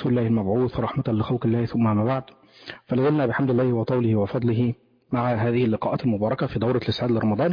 رسول الله المبعوث رحمة لخلق الله ثم ما بعد فلازلنا بحمد الله وطوله وفضله مع هذه اللقاءات المباركة في دورة الإسعاد لرمضان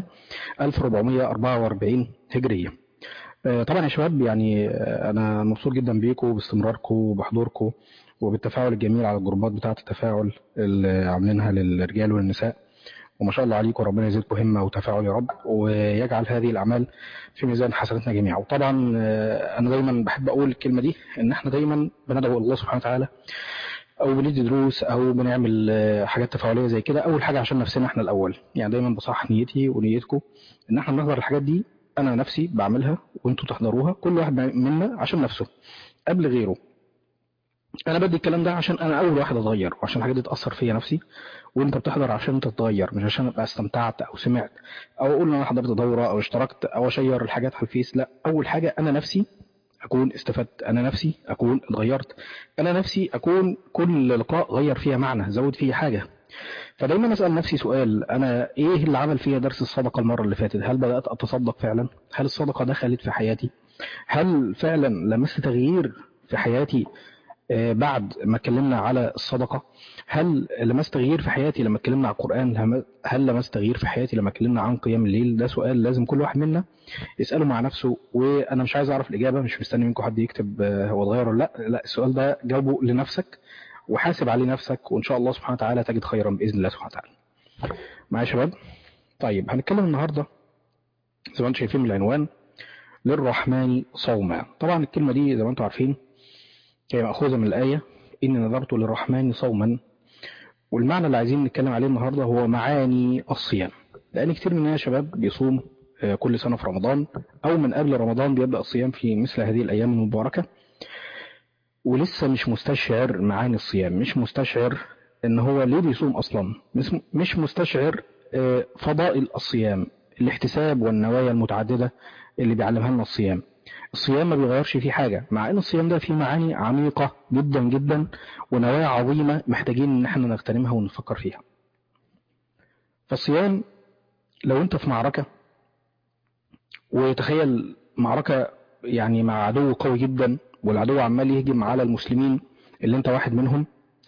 1444 هجرية طبعا يا شباب يعني أنا مبسوط جدا بيكم باستمراركم وبحضوركم وبالتفاعل الجميل على الجروبات بتاعة التفاعل اللي عاملينها للرجال والنساء وما شاء الله عليكم ربنا يزيدكم همة وتفاعل يا رب ويجعل هذه الأعمال في ميزان حسناتنا جميعا وطبعا أنا دايما بحب أقول الكلمة دي إن احنا دايما بندعو الله سبحانه وتعالى أو بندي دروس أو بنعمل حاجات تفاعلية زي كده أول حاجة عشان نفسنا احنا الأول يعني دايما بصح نيتي ونيتكم إن احنا بنحضر الحاجات دي أنا نفسي بعملها وأنتوا تحضروها كل واحد منا عشان نفسه قبل غيره انا بدي الكلام ده عشان انا اول واحد اتغير وعشان الحاجات دي تاثر فيا نفسي وانت بتحضر عشان تتغير مش عشان ابقى استمتعت او سمعت او اقول انا حضرت دوره او اشتركت او اشير الحاجات على الفيس لا اول حاجه انا نفسي اكون استفدت انا نفسي اكون اتغيرت انا نفسي اكون كل لقاء غير فيها معنى زود فيه حاجه فدايما اسال نفسي سؤال انا ايه اللي عمل فيا درس الصدقه المره اللي فاتت هل بدات اتصدق فعلا هل الصدقه دخلت في حياتي هل فعلا لمست تغيير في حياتي بعد ما اتكلمنا على الصدقة هل لمست تغيير في حياتي لما اتكلمنا على القرآن هل لمست تغيير في حياتي لما اتكلمنا عن قيام الليل ده سؤال لازم كل واحد منا يسأله مع نفسه وأنا مش عايز أعرف الإجابة مش مستني منكم حد يكتب هو اتغير ولا لا لا السؤال ده جاوبه لنفسك وحاسب عليه نفسك وإن شاء الله سبحانه وتعالى تجد خيرا بإذن الله سبحانه وتعالى معايا يا شباب طيب هنتكلم النهاردة زي ما انتم شايفين من العنوان للرحمن صوما طبعا الكلمة دي زي ما انتم عارفين هي مأخوذة من الآية إني نذرت للرحمن صوما والمعنى اللي عايزين نتكلم عليه النهاردة هو معاني الصيام لأن كتير مننا شباب بيصوم كل سنة في رمضان أو من قبل رمضان بيبدأ الصيام في مثل هذه الأيام المباركة ولسه مش مستشعر معاني الصيام مش مستشعر إن هو ليه بيصوم أصلا مش مستشعر فضائل الصيام الاحتساب والنوايا المتعددة اللي بيعلمها لنا الصيام الصيام ما بيغيرش فيه حاجة مع ان الصيام ده فيه معاني عميقة جدا جدا ونوايا عظيمة محتاجين ان احنا نغتنمها ونفكر فيها فالصيام لو انت في معركة وتخيل معركة يعني مع عدو قوي جدا والعدو عمال يهجم على المسلمين اللي انت واحد منهم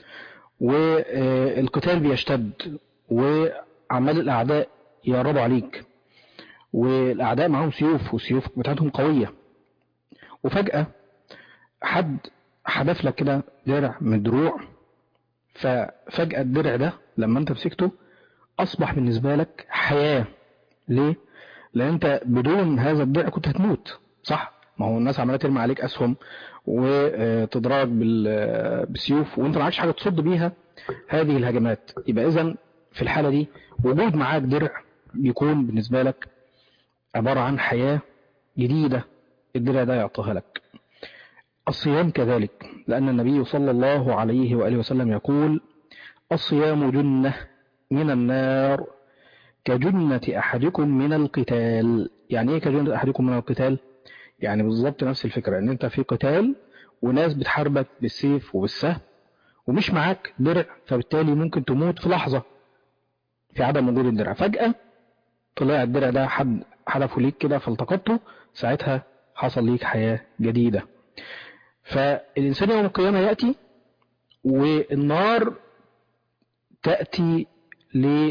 والقتال بيشتد وعمال الاعداء يقربوا عليك والاعداء معاهم سيوف والسيوف بتاعتهم قويه وفجأة حد حدف لك كده درع من الدروع ففجأة الدرع ده لما انت مسكته اصبح بالنسبة لك حياة ليه؟ لان انت بدون هذا الدرع كنت هتموت صح؟ ما هو الناس عمالة ترمي عليك اسهم وتضربك بالسيوف وانت معكش حاجة تصد بيها هذه الهجمات يبقى اذا في الحالة دي وجود معاك درع بيكون بالنسبة لك عبارة عن حياة جديدة الدرع ده يعطيها لك الصيام كذلك لأن النبي صلى الله عليه وآله وسلم يقول الصيام جنة من النار كجنة أحدكم من القتال يعني إيه كجنة أحدكم من القتال يعني بالضبط نفس الفكرة إن أنت في قتال وناس بتحاربك بالسيف وبالسهم ومش معاك درع فبالتالي ممكن تموت في لحظة في عدم وجود الدرع فجأة طلع الدرع ده حد حدفه ليك كده فالتقطته ساعتها حصل ليك حياة جديدة فالإنسان يوم القيامة يأتي والنار تأتي ل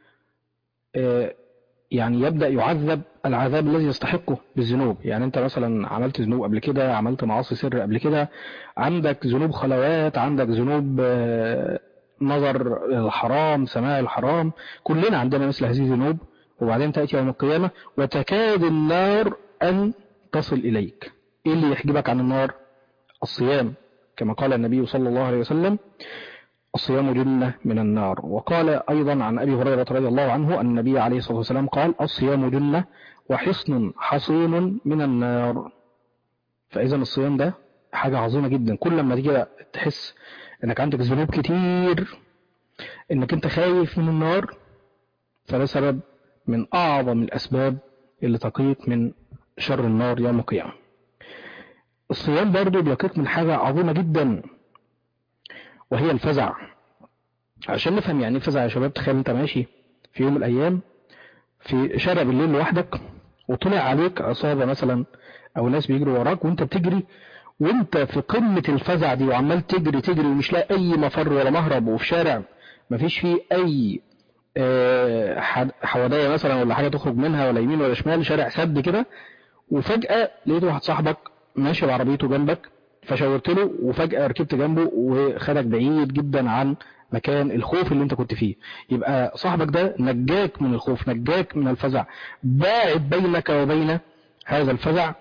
يعني يبدأ يعذب العذاب الذي يستحقه بالذنوب يعني انت مثلا عملت ذنوب قبل كده عملت معاصي سر قبل كده عندك ذنوب خلوات عندك ذنوب نظر الحرام سماع الحرام كلنا عندنا مثل هذه الذنوب وبعدين تأتي يوم القيامة وتكاد النار أن تصل إليك إيه اللي يحجبك عن النار الصيام كما قال النبي صلى الله عليه وسلم الصيام جنة من النار وقال أيضا عن أبي هريرة رضي الله عنه أن النبي عليه الصلاة والسلام قال الصيام جنة وحصن حصين من النار فإذا الصيام ده حاجة عظيمة جدا كل ما تيجي تحس انك عندك ذنوب كتير انك انت خايف من النار فده سبب من أعظم الأسباب اللي تقيك من شر النار يوم القيامة الصيام برضو بيقيك من حاجة عظيمة جدا وهي الفزع عشان نفهم يعني الفزع يا شباب تخيل انت ماشي في يوم من الأيام في شارع بالليل لوحدك وطلع عليك عصابة مثلا أو ناس بيجروا وراك وانت بتجري وانت في قمة الفزع دي وعمال تجري تجري ومش لاقي اي مفر ولا مهرب وفي شارع مفيش فيه اي آه، حد- حوادية مثلا ولا حاجة تخرج منها ولا يمين ولا شمال شارع سد كده وفجأة لقيت واحد صاحبك ماشي بعربيته جنبك فشاورت له وفجأة ركبت جنبه وخدك بعيد جدا عن مكان الخوف اللي انت كنت فيه يبقى صاحبك ده نجاك من الخوف نجاك من الفزع باعد بينك وبين هذا الفزع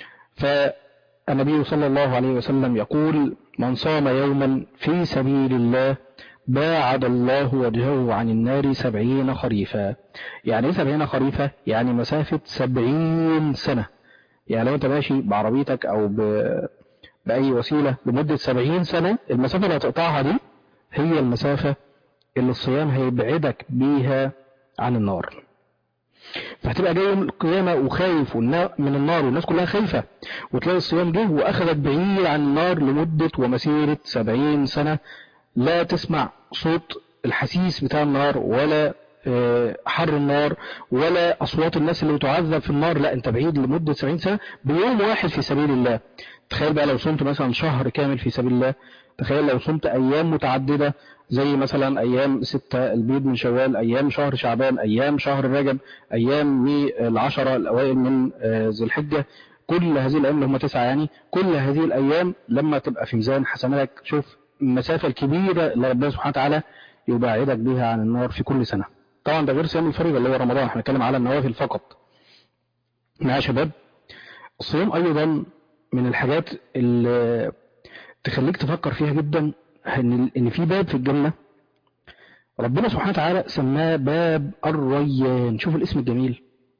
فالنبي صلى الله عليه وسلم يقول من صام يوما في سبيل الله باعد الله وجهه عن النار سبعين خريفا يعني ايه سبعين خريفا يعني مسافة سبعين سنة يعني لو انت ماشي بعربيتك او ب... بأي وسيلة لمدة سبعين سنة المسافة اللي هتقطعها دي هي المسافة اللي الصيام هيبعدك بيها عن النار فهتبقى جاي يوم القيامة وخايف والنا- من النار والناس كلها خايفة وتلاقي الصيام جه وأخذك بعيد عن النار لمدة ومسيرة سبعين سنة لا تسمع صوت الحسيس بتاع النار ولا آه، حر النار ولا أصوات الناس اللي بتعذب في النار لا أنت بعيد لمدة 70 سنة بيوم واحد في سبيل الله تخيل بقى لو صمت مثلا شهر كامل في سبيل الله تخيل لو صمت أيام متعددة زي مثلا أيام ستة البيض من شوال أيام شهر شعبان أيام شهر رجب أيام العشرة الأوائل من آه، ذي الحجة كل هذه الأيام اللي هم تسعة يعني كل هذه الأيام لما تبقى في ميزان حسناتك شوف المسافة الكبيرة اللي ربنا سبحانه وتعالى يبعدك بها عن النار في كل سنة طبعا ده غير صيام الفريضة اللي هو رمضان احنا بنتكلم على النوافل فقط مع شباب الصيام أيضا من الحاجات اللي تخليك تفكر فيها جدا ان ان في باب في الجنة ربنا سبحانه وتعالى سماه باب الريان شوف الاسم الجميل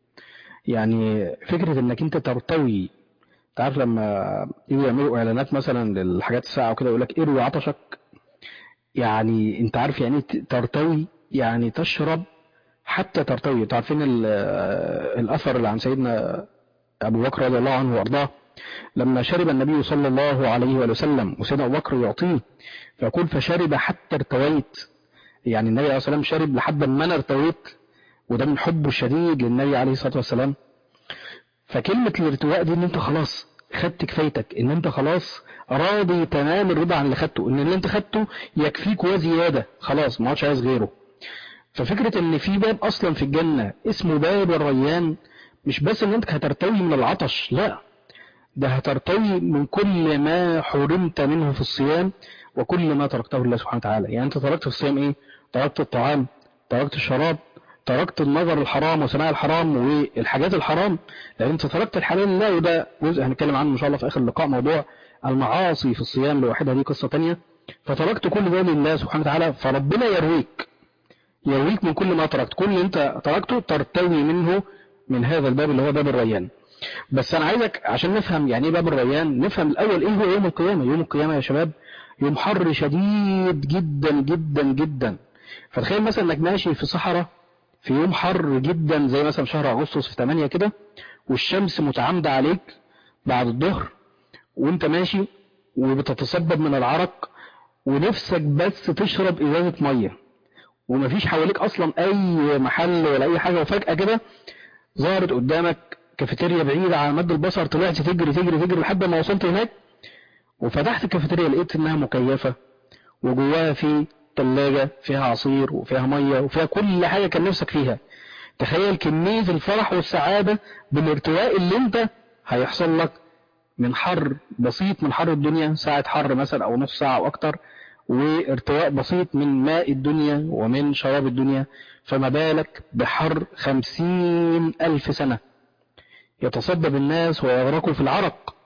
يعني فكرة انك انت ترتوي تعرف لما يجوا يعملوا اعلانات مثلا للحاجات الساعة وكده يقول لك اروي عطشك يعني انت عارف يعني إيه ترتوي يعني تشرب حتى ترتوي انتوا عارفين ال- الاثر اللي عن سيدنا ابو بكر رضي الله عنه وارضاه لما شرب النبي صلى الله عليه وآله وسلم وسيدنا ابو بكر يعطيه فيقول فشرب حتى ارتويت يعني النبي عليه الصلاه والسلام شرب لحد ما انا ارتويت وده من حبه الشديد للنبي عليه الصلاه والسلام فكلمة الارتواء دي ان انت خلاص خدت كفايتك ان انت خلاص راضي تمام الرضا عن اللي خدته ان اللي انت خدته يكفيك وزيادة خلاص ما عادش عايز غيره ففكرة ان في باب اصلا في الجنة اسمه باب الريان مش بس ان انت هترتوي من العطش لا ده هترتوي من كل ما حرمت منه في الصيام وكل ما تركته الله سبحانه وتعالى يعني انت تركت في الصيام ايه تركت الطعام تركت الشراب تركت النظر الحرام وسماع الحرام والحاجات الحرام لان انت تركت الحلال لله وده جزء هنتكلم عنه ان شاء الله في اخر اللقاء موضوع المعاصي في الصيام لوحدها دي قصة تانية فتركت كل ده لله سبحانه وتعالى فربنا يرويك يرويك من كل ما تركت كل اللي انت تركته ترتوي منه من هذا الباب اللي هو باب الريان بس انا عايزك عشان نفهم يعني ايه باب الريان نفهم الاول ايه هو يوم القيامة يوم القيامة يا شباب يوم حر شديد جدا جدا جدا فتخيل مثلا انك ماشي في صحراء في يوم حر جدا زي مثلا شهر اغسطس في 8 كده والشمس متعامدة عليك بعد الظهر وانت ماشي وبتتصبب من العرق ونفسك بس تشرب ازازة مية ومفيش حواليك اصلا اي محل ولا اي حاجة وفجأة كده ظهرت قدامك كافيتيريا بعيدة على مد البصر طلعت تجري تجري تجري لحد ما وصلت هناك وفتحت الكافيتيريا لقيت انها مكيفة وجواها في ثلاجة فيها عصير وفيها مية وفيها كل حاجة كان نفسك فيها تخيل كمية الفرح والسعادة بالارتواء اللي انت هيحصل لك من حر بسيط من حر الدنيا ساعة حر مثلا او نص ساعة او اكتر وارتواء بسيط من ماء الدنيا ومن شراب الدنيا فما بالك بحر خمسين الف سنة يتصبب الناس ويغرقوا في العرق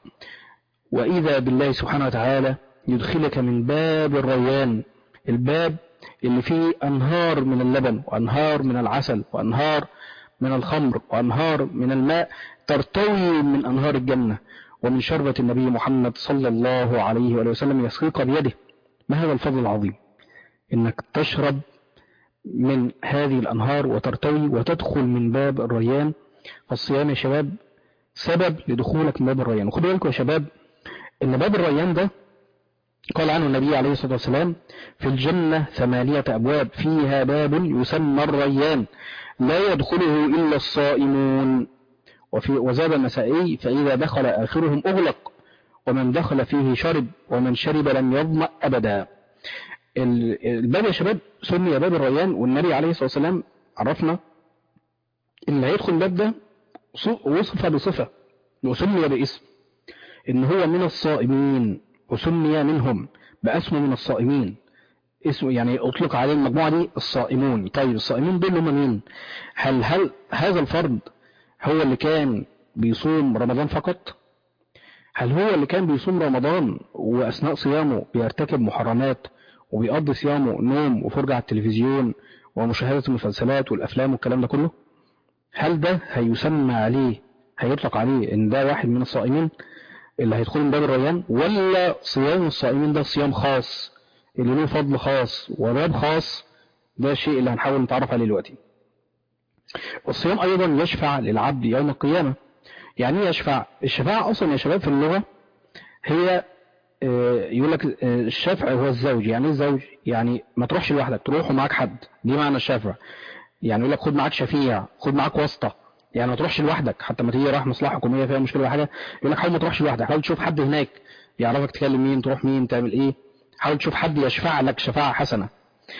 وإذا بالله سبحانه وتعالى يدخلك من باب الريان الباب اللي فيه أنهار من اللبن وأنهار من العسل وأنهار من الخمر وأنهار من الماء ترتوي من أنهار الجنة ومن شربة النبي محمد صلى الله عليه وآله وسلم يسقيك بيده ما هذا الفضل العظيم إنك تشرب من هذه الأنهار وترتوي وتدخل من باب الريان فالصيام يا شباب سبب لدخولك من باب الريان وخدوا بالكم يا شباب ان باب الريان ده قال عنه النبي عليه الصلاة والسلام في الجنة ثمانية أبواب فيها باب يسمى الريان لا يدخله إلا الصائمون وفي وزاد النسائي فإذا دخل آخرهم أغلق ومن دخل فيه شرب ومن شرب لم يظمأ أبدا الباب يا شباب سمي باب الريان والنبي عليه الصلاة والسلام عرفنا اللي هيدخل الباب ده وصف بصفة وسمي باسم ان هو من الصائمين وسمي منهم باسمه من الصائمين اسمه يعني اطلق عليه المجموعة دي الصائمون طيب الصائمين دول هم مين هل, هل هذا الفرد هو اللي كان بيصوم رمضان فقط هل هو اللي كان بيصوم رمضان واثناء صيامه بيرتكب محرمات وبيقضي صيامه نوم وفرجة على التلفزيون ومشاهدة المسلسلات والافلام والكلام ده كله هل ده هيسمى عليه هيطلق عليه ان ده واحد من الصائمين اللي هيدخلوا من باب الريان ولا صيام الصائمين ده صيام خاص اللي له فضل خاص وباب خاص ده الشيء اللي هنحاول نتعرف عليه دلوقتي الصيام ايضا يشفع للعبد يوم القيامة يعني ايه يشفع الشفاعة اصلا يا شباب في اللغة هي يقول لك الشفع هو الزوج يعني ايه الزوج يعني ما تروحش لوحدك تروح ومعاك حد دي معنى الشفع يعني يقول لك خد معاك شفيع خد معاك واسطة يعني ما تروحش لوحدك حتى ما تيجي رايح مصلحه حكوميه فيها مشكله ولا حاجه يقول لك حاول ما تروحش لوحدك حاول تشوف حد هناك يعرفك تكلم مين تروح مين تعمل ايه حاول تشوف حد يشفع لك شفاعه حسنه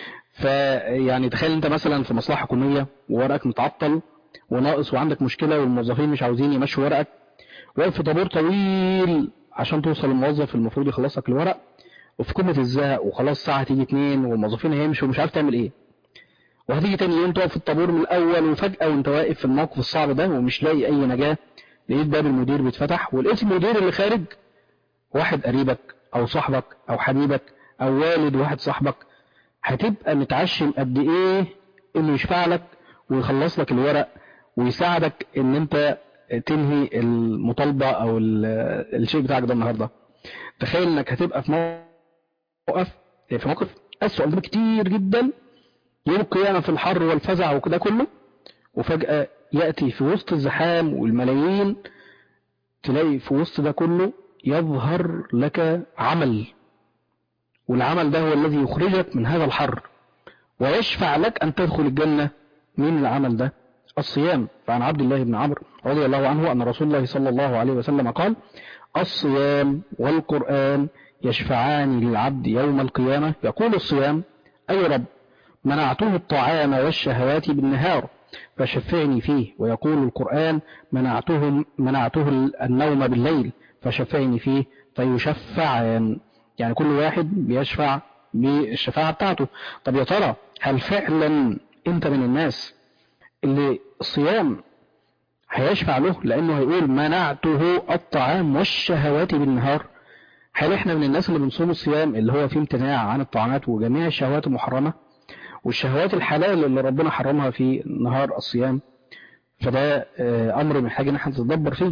فيعني تخيل انت مثلا في مصلحه حكوميه وورقك متعطل وناقص وعندك مشكله والموظفين مش عاوزين يمشوا ورقك واقف في طابور طويل عشان توصل الموظف المفروض يخلص لك الورق وفي قمه الزهق وخلاص الساعه تيجي 2 والموظفين هيمشوا ومش عارف تعمل ايه وهتيجي تاني يوم تقف في الطابور من الاول وفجأة وانت واقف في الموقف الصعب ده ومش لاقي اي نجاة لقيت باب المدير بيتفتح ولقيت المدير اللي خارج واحد قريبك او صاحبك او حبيبك او والد واحد صاحبك هتبقى متعشم قد ايه انه يشفع لك ويخلص لك الورق ويساعدك ان انت تنهي المطالبة او الشيء بتاعك ده النهاردة تخيل انك هتبقى في موقف في موقف اسوأ من كتير جدا يوم القيامة في الحر والفزع وكده كله وفجأة يأتي في وسط الزحام والملايين تلاقي في وسط ده كله يظهر لك عمل والعمل ده هو الذي يخرجك من هذا الحر ويشفع لك أن تدخل الجنة من العمل ده الصيام فعن عبد الله بن عمرو رضي الله عنه أن رسول الله صلى الله عليه وسلم قال الصيام والقرآن يشفعان للعبد يوم القيامة يقول الصيام أي رب منعته الطعام والشهوات بالنهار فشفعني فيه ويقول القرآن منعته, منعته النوم بالليل فشفعني فيه فيشفعان يعني كل واحد بيشفع بالشفاعة بتاعته طب يا ترى هل فعلا انت من الناس اللي الصيام هيشفع له لانه هيقول منعته الطعام والشهوات بالنهار هل احنا من الناس اللي بنصوم الصيام اللي هو فيه امتناع عن الطعامات وجميع الشهوات المحرمة والشهوات الحلال اللي ربنا حرمها في نهار الصيام فده امر محتاج ان احنا نتدبر فيه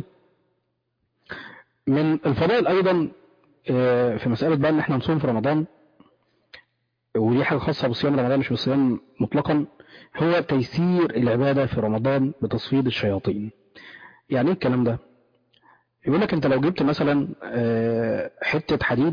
من الفضائل ايضا في مسألة بقى ان احنا نصوم في رمضان ودي حاجة خاصة بصيام رمضان مش بالصيام مطلقا هو تيسير العبادة في رمضان بتصفيد الشياطين يعني ايه الكلام ده يقول لك انت لو جبت مثلا حتة حديد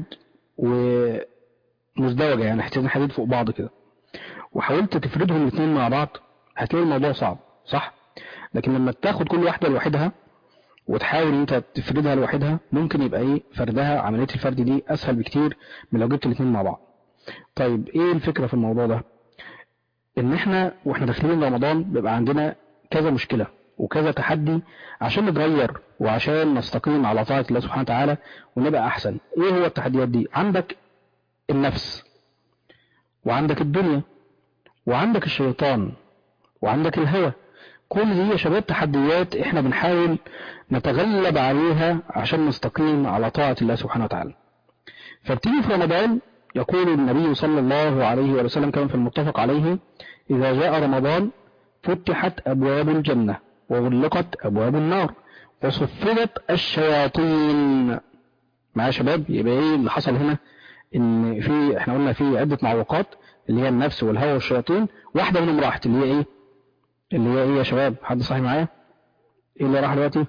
ومزدوجة يعني حتتين حديد فوق بعض كده وحاولت تفردهم الاثنين مع بعض هتلاقي الموضوع صعب صح لكن لما تاخد كل واحدة لوحدها وتحاول انت تفردها لوحدها ممكن يبقى ايه فردها عملية الفرد دي اسهل بكتير من لو جبت الاثنين مع بعض طيب ايه الفكرة في الموضوع ده ان احنا واحنا داخلين رمضان بيبقى عندنا كذا مشكلة وكذا تحدي عشان نتغير وعشان نستقيم على طاعة الله سبحانه وتعالى ونبقى احسن ايه هو التحديات دي عندك النفس وعندك الدنيا وعندك الشيطان وعندك الهوى كل دي يا شباب تحديات احنا بنحاول نتغلب عليها عشان نستقيم على طاعة الله سبحانه وتعالى فبتيجي في رمضان يقول النبي صلى الله عليه وسلم كما في المتفق عليه إذا جاء رمضان فتحت أبواب الجنة وغلقت أبواب النار وصفدت الشياطين مع شباب يبقى ايه اللي حصل هنا ان في احنا قلنا في عدة معوقات اللي هي النفس والهوى والشياطين واحدة منهم راحت اللي هي ايه اللي هي ايه يا شباب حد صحي معايا ايه اللي راح دلوقتي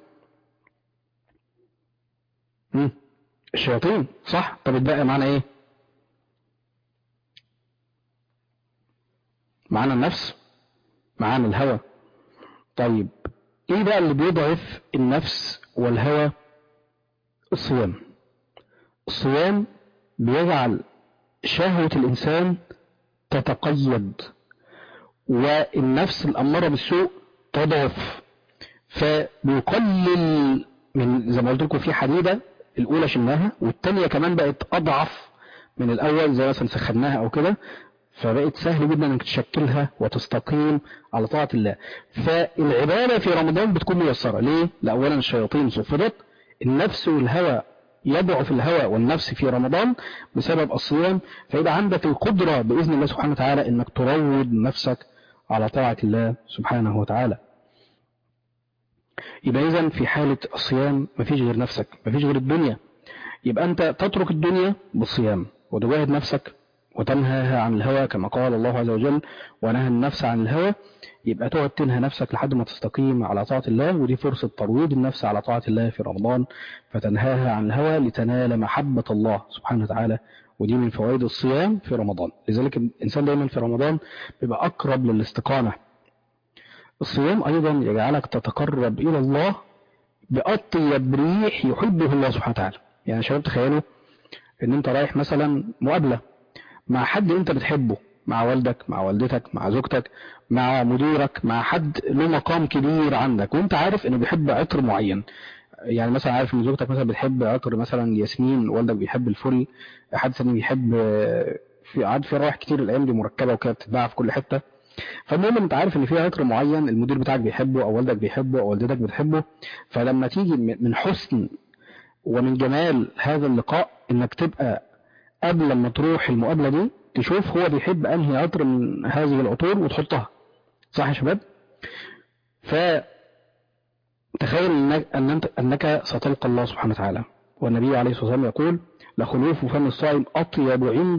مم. الشياطين صح طب اتبقى معانا ايه معانا النفس معانا الهوى طيب ايه بقى اللي بيضعف النفس والهوى الصيام الصيام بيجعل شهوة الإنسان تتقيد والنفس الأمارة بالسوء تضعف فبيقلل من زي ما قلت لكم في حديدة الأولى شلناها والتانية كمان بقت أضعف من الأول زي مثلا سخناها أو كده فبقت سهل جدا انك تشكلها وتستقيم على طاعة الله فالعبادة في رمضان بتكون ميسرة ليه؟ لأولا الشياطين صفدت النفس والهوى يضعف الهوى والنفس في رمضان بسبب الصيام فيبقى عندك القدرة بإذن الله سبحانه وتعالى انك تروض نفسك على طاعة الله سبحانه وتعالى يبقى إذا في حالة الصيام مفيش غير نفسك مفيش غير الدنيا يبقى أنت تترك الدنيا بالصيام وتجاهد نفسك وتنهاها عن الهوى كما قال الله عز وجل ونهى النفس عن الهوى يبقى تقعد تنهى نفسك لحد ما تستقيم على طاعة الله ودي فرصة ترويض النفس على طاعة الله في رمضان فتنهاها عن الهوى لتنال محبة الله سبحانه وتعالى ودي من فوائد الصيام في رمضان لذلك الإنسان دايما في رمضان بيبقى أقرب للاستقامة الصيام أيضا يجعلك تتقرب إلى الله بأطيب ريح يحبه الله سبحانه وتعالى يعني شباب تخيلوا ان انت رايح مثلا مقابلة مع حد انت بتحبه مع والدك مع والدتك مع زوجتك مع مديرك مع حد له مقام كبير عندك وانت عارف انه بيحب عطر معين يعني مثلا عارف ان زوجتك مثلا بتحب عطر مثلا ياسمين والدك بيحب الفل حد ثاني بيحب في عاد في روائح كتير الايام دي مركبه وكده بتتباع في كل حته فالمهم انت عارف ان في عطر معين المدير بتاعك بيحبه او والدك بيحبه او والدتك بتحبه فلما تيجي من حسن ومن جمال هذا اللقاء انك تبقى قبل ما تروح المقابلة دي تشوف هو بيحب انهي عطر من هذه العطور وتحطها صح يا شباب فتخيل انك, أنك, انك ستلقى الله سبحانه وتعالى والنبي عليه الصلاة والسلام يقول لخلوف فم الصائم اطيب عند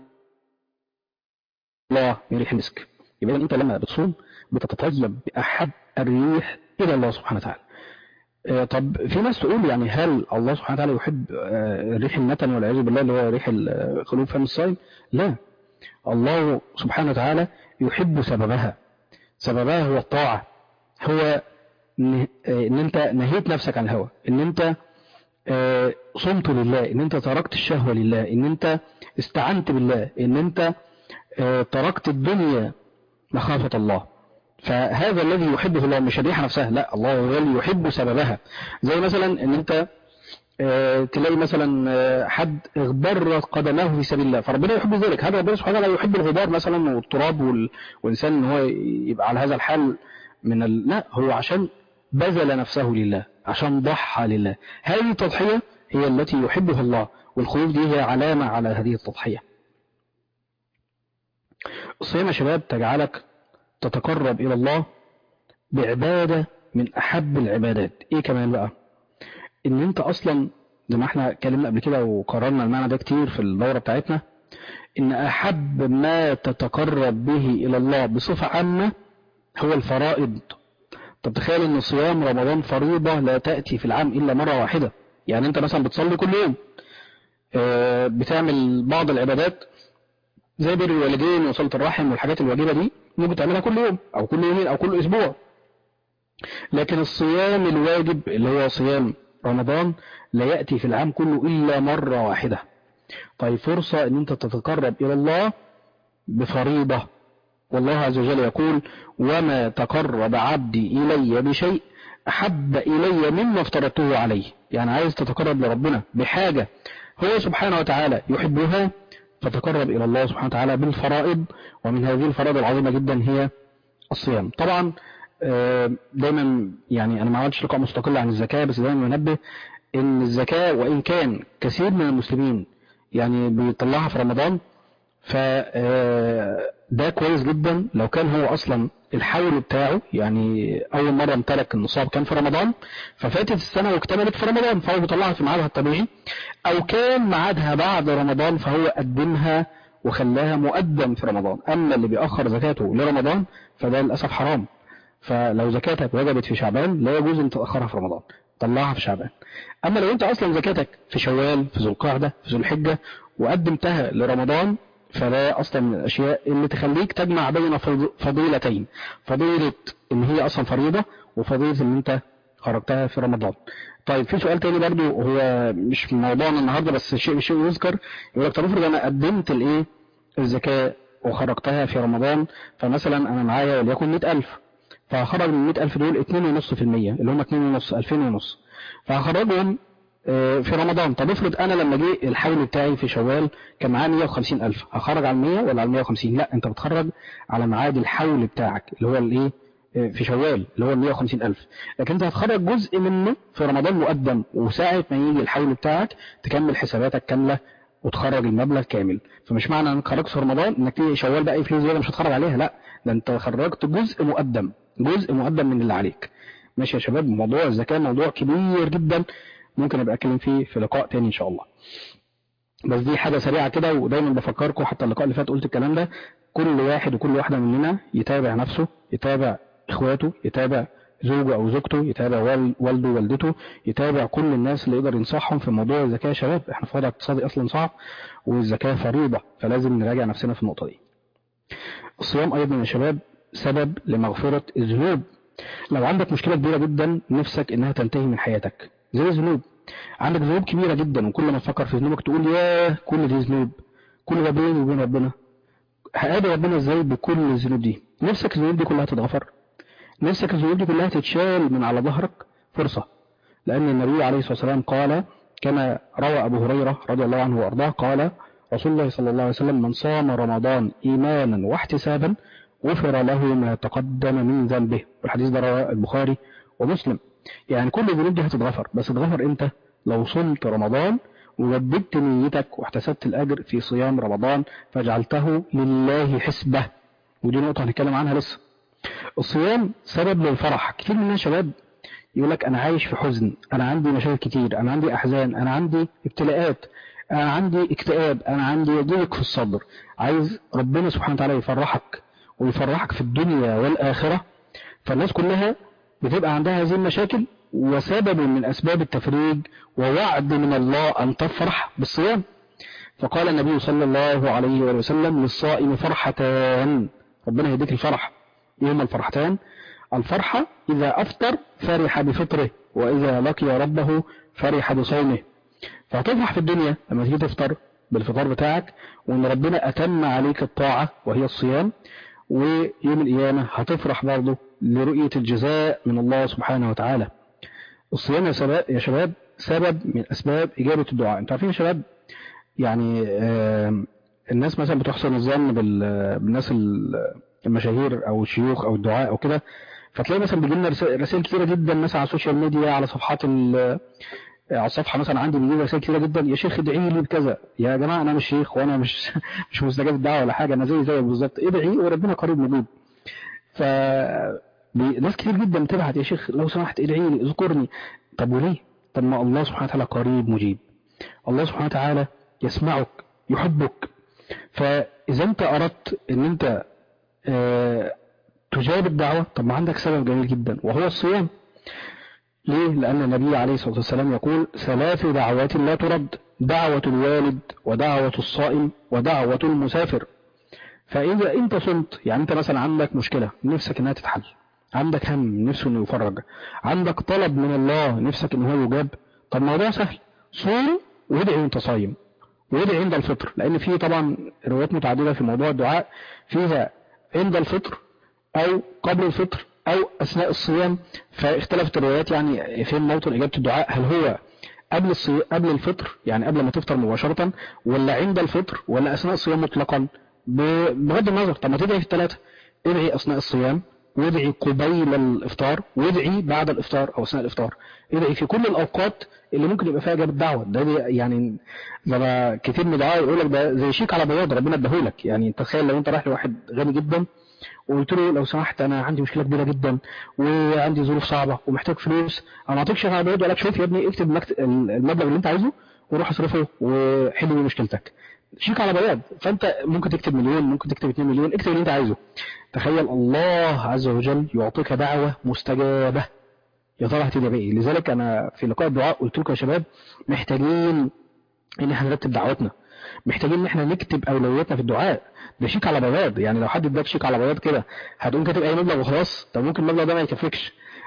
الله من ريح المسك يبقى انت لما بتصوم بتتطيب باحب الريح الى الله سبحانه وتعالى طب في ناس تقول يعني هل الله سبحانه وتعالى يحب ريح النتن والعياذ بالله اللي هو ريح خلوف فم الصائم لا الله سبحانه وتعالى يحب سببها سببها هو الطاعة هو ان انت نهيت نفسك عن الهوى ان انت صمت لله ان انت تركت الشهوة لله ان انت استعنت بالله ان انت تركت الدنيا مخافة الله فهذا الذي يحبه الله مش الريحة نفسها لا الله هو الذي يحب سببها زي مثلا ان انت اه تلاقي مثلا اه حد اغبر قدمه في سبيل الله فربنا يحب ذلك هذا ربنا سبحانه وتعالى يحب الغبار مثلا والتراب وال... والانسان ان هو يبقى على هذا الحال من ال... لا هو عشان بذل نفسه لله عشان ضحى لله هذه التضحية هي التي يحبها الله والخروج دي هي علامة على هذه التضحية الصيام يا شباب تجعلك تتقرب إلى الله بعبادة من أحب العبادات إيه كمان بقى إن أنت أصلا زي ما احنا اتكلمنا قبل كده وقررنا المعنى ده كتير في الدورة بتاعتنا إن أحب ما تتقرب به إلى الله بصفة عامة هو الفرائض طب تخيل إن صيام رمضان فريضة لا تأتي في العام إلا مرة واحدة يعني أنت مثلا بتصلي كل يوم اه بتعمل بعض العبادات زي بر الوالدين وصلة الرحم والحاجات الواجبة دي ممكن تعملها كل يوم او كل يومين او كل اسبوع لكن الصيام الواجب اللي هو صيام رمضان لا يأتي في العام كله إلا مرة واحدة طيب فرصة ان انت تتقرب الى الله بفريضة والله عز وجل يقول وما تقرب عبدي إلي بشيء أحب إلي مما افترضته عليه يعني عايز تتقرب لربنا بحاجة هو سبحانه وتعالى يحبها فتقرب إلى الله سبحانه وتعالى بالفرائض ومن هذه الفرائض العظيمة جدا هي الصيام طبعا دايما يعني أنا ما عملتش لقاء مستقل عن الزكاة بس دايما منبه إن الزكاة وإن كان كثير من المسلمين يعني بيطلعها في رمضان ف ده كويس جدا لو كان هو أصلا الحول بتاعه يعني أول مرة امتلك النصاب كان في رمضان ففاتت السنة واكتملت في رمضان فهو بيطلعها في ميعادها الطبيعي أو كان ميعادها بعد رمضان فهو قدمها وخلاها مقدم في رمضان أما اللي بيأخر زكاته لرمضان فده للأسف حرام فلو زكاتك وجبت في شعبان لا يجوز أن تأخرها في رمضان طلعها في شعبان أما لو أنت أصلا زكاتك في شوال في ذو القعدة في ذو الحجة وقدمتها لرمضان فده أصلا من الأشياء اللي تخليك تجمع بين فضيلتين فضيلة إن هي أصلا فريضة وفضيلة إن أنت خرجتها في رمضان طيب في سؤال تاني برضو هو مش موضوعنا النهارده بس شيء بشيء يذكر يقول لك طب افرض انا قدمت الايه الزكاه وخرجتها في رمضان فمثلا انا معايا وليكن 100000 فهخرج من 100000 دول 2.5% اللي هم 2.5 2000 ونص فهخرجهم آه، في رمضان طب افرض انا لما جه الحول بتاعي في شوال كان معايا 150000 هخرج على 100 ولا على 150 لا انت بتخرج على ميعاد الحول بتاعك اللي هو الايه آه، في شوال اللي هو ال 150000 لكن انت هتخرج جزء منه في رمضان مقدم وساعة ما يجي الحول بتاعك تكمل حساباتك كاملة وتخرج المبلغ كامل فمش معنى انك خرجت في رمضان انك تيجي شوال بقى اي فلوس زياده مش هتخرج عليها لا ده انت خرجت جزء مقدم جزء مقدم من اللي عليك ماشي يا شباب موضوع الزكاه موضوع كبير جدا ممكن ابقى اتكلم فيه في لقاء تاني ان شاء الله بس دي حاجه سريعه كده ودايما بفكركم حتى اللقاء اللي فات قلت الكلام ده كل واحد وكل واحده مننا يتابع نفسه يتابع اخواته يتابع زوجه او زوجته يتابع وال- والده والدته يتابع كل الناس اللي يقدر ينصحهم في موضوع الزكاه يا شباب احنا في وضع اقتصادي اصلا صعب والزكاه فريضه فلازم نراجع نفسنا في النقطه دي الصيام ايضا يا شباب سبب لمغفره الذنوب لو عندك مشكله كبيره جدا نفسك انها تنتهي من حياتك زي الذنوب عندك ذنوب كبيره جدا وكل ما تفكر في ذنوبك تقول ياه كل دي ذنوب كل ده بيني وبين ربنا هقابل ربنا ازاي بكل الذنوب دي نفسك الذنوب دي كلها تتغفر نفسك الذنوب دي كلها تتشال من على ظهرك فرصة لأن النبي عليه الصلاة والسلام قال كما روى أبو هريرة رضي الله عنه وأرضاه قال رسول الله صلى الله عليه وسلم من صام رمضان إيمانا واحتسابا غفر له ما تقدم من ذنبه والحديث ده رواه البخاري ومسلم يعني كل الذنوب دي هتتغفر بس تتغفر امتى لو صمت رمضان وجددت نيتك واحتسبت الأجر في صيام رمضان فجعلته لله حسبة ودي نقطة هنتكلم عنها لسه الصيام سبب للفرح كتير مننا شباب يقول لك انا عايش في حزن انا عندي مشاكل كتير انا عندي احزان انا عندي ابتلاءات انا عندي اكتئاب انا عندي ضيق في الصدر عايز ربنا سبحانه وتعالى يفرحك ويفرحك في الدنيا والاخره فالناس كلها بتبقى عندها هذه المشاكل وسبب من اسباب التفريج ووعد من الله ان تفرح بالصيام فقال النبي صلى الله عليه وآله وسلم للصائم فرحتان ربنا يهديك الفرح ايه هما الفرحتان الفرحة إذا أفطر فرح بفطره وإذا لقي ربه فرح بصومه فهتفرح في الدنيا لما تيجي تفطر بالفطار بتاعك وإن ربنا أتم عليك الطاعة وهي الصيام ويوم القيامة هتفرح برضه لرؤية الجزاء من الله سبحانه وتعالى الصيام يا شباب يا شباب سبب من أسباب إجابة الدعاء أنتوا عارفين يا شباب يعني آم، الناس مثلا بتحسن الظن بال- بالناس ال- المشاهير او الشيوخ او الدعاء او كده فتلاقي مثلا بيجي لنا رسائل رسائل كتيره جدا مثلا على السوشيال ميديا على صفحات ال- على الصفحه مثلا عندي بيجي لي رسائل كتيره جدا يا شيخ ادعي لي بكذا يا جماعه انا مش شيخ وانا مش مش مستجاب الدعوه ولا حاجه انا زي زيك بالظبط ادعي وربنا قريب موجود ف بي- ناس كتير جدا بتبعت يا شيخ لو سمحت ادعي لي اذكرني طب وليه؟ طب ما الله سبحانه وتعالى قريب مجيب الله سبحانه وتعالى يسمعك يحبك فإذا أنت أردت أن أنت آه، تجاب الدعوة طب ما عندك سبب جميل جدا وهو الصيام ليه؟ لأن النبي عليه الصلاة والسلام يقول ثلاث دعوات لا ترد دعوة الوالد ودعوة الصائم ودعوة المسافر فإذا أنت صمت يعني أنت مثلا عندك مشكلة نفسك إنها تتحل عندك هم نفسه إنه يفرج عندك طلب من الله نفسك إن هو يجاب طب الموضوع سهل صوم وادعي وأنت صايم وادعي عند الفطر لأن في طبعا روايات متعددة في موضوع الدعاء فيها عند الفطر أو قبل الفطر أو أثناء الصيام فاختلفت الروايات يعني فين موطن إجابة الدعاء هل هو قبل الصي... قبل الفطر يعني قبل ما تفطر مباشرة ولا عند الفطر ولا أثناء الصيام مطلقا ب- بغض النظر طب ما تدعي في الثلاثة ادعي أثناء الصيام وادعي قبيل الإفطار وادعي بعد الإفطار أو أثناء الإفطار ادعي في كل الأوقات اللي ممكن يبقى فيها إجابة دعوة ده دي يعني زي ما كتير من الدعاء يقول لك ده زي شيك على بياض ربنا اداهولك يعني تخيل لو أنت رايح لواحد غني جدا وقلت له لو سمحت انا عندي مشكله كبيره جدا وعندي ظروف صعبه ومحتاج فلوس انا ما اعطيكش على بيض ولا شوف يا ابني اكتب مكت... المبلغ اللي انت عايزه وروح اصرفه وحل لي مشكلتك شيك على بياض فانت ممكن تكتب مليون ممكن تكتب 2 مليون اكتب اللي انت عايزه تخيل الله عز وجل يعطيك دعوه مستجابه يا ترى هتدعي بايه لذلك انا في لقاء الدعاء قلت لكم يا شباب محتاجين ان احنا نرتب دعواتنا محتاجين ان احنا نكتب اولوياتنا في الدعاء ده شيك على بياض يعني لو حد اداك شيك على بياض كده هتقوم كاتب اي مبلغ وخلاص طب ممكن المبلغ ده ما يكفيكش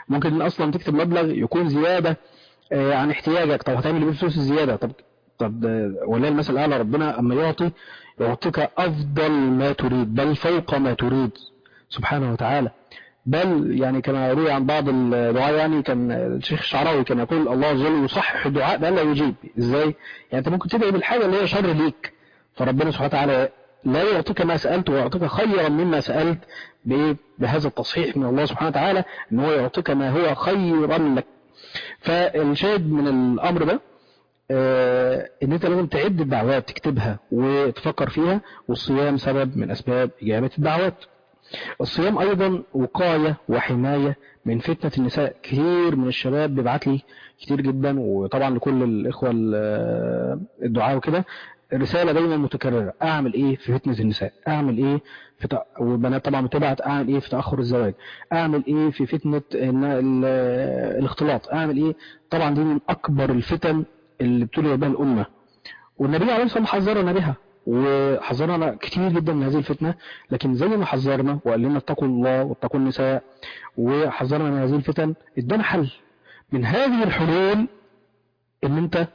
ممكن اصلا تكتب مبلغ يكون زياده آه، عن احتياجك طب هتعمل ايه بالفلوس الزياده طب طب آه، والله المثل الاعلى ربنا اما يعطي يعطيك افضل ما تريد بل فوق ما تريد سبحانه وتعالى بل يعني كما روي عن بعض الدعاء يعني كان الشيخ الشعراوي كان يقول الله عز وجل يصحح الدعاء بل لا يجيب ازاي يعني انت ممكن تدعي بالحاجه اللي هي شر ليك فربنا سبحانه وتعالى لا يعطيك ما سألت ويعطيك خيرا مما سألت بإيه؟ بهذا التصحيح من الله سبحانه وتعالى ان هو يعطيك ما هو خيرا لك فالشاهد من الامر ده آه، ان انت لازم تعد الدعوات تكتبها وتفكر فيها والصيام سبب من اسباب اجابة الدعوات الصيام ايضا وقاية وحماية من فتنة النساء كثير من الشباب بيبعت لي كتير جدا وطبعا لكل الاخوة ال- الدعاء وكده رسالة دايما متكررة اعمل ايه في فتنة النساء اعمل ايه في تأ... والبنات طبعا بتبعت اعمل ايه في تأخر الزواج اعمل ايه في فتنة إن ال... الاختلاط اعمل ايه طبعا دي من اكبر الفتن اللي ابتلي بها الامة والنبي عليه الصلاة والسلام حذرنا بها وحذرنا كتير جدا من هذه الفتنة لكن زي ما حذرنا وقال لنا اتقوا الله واتقوا النساء وحذرنا من هذه الفتن ادانا حل من هذه الحلول ان انت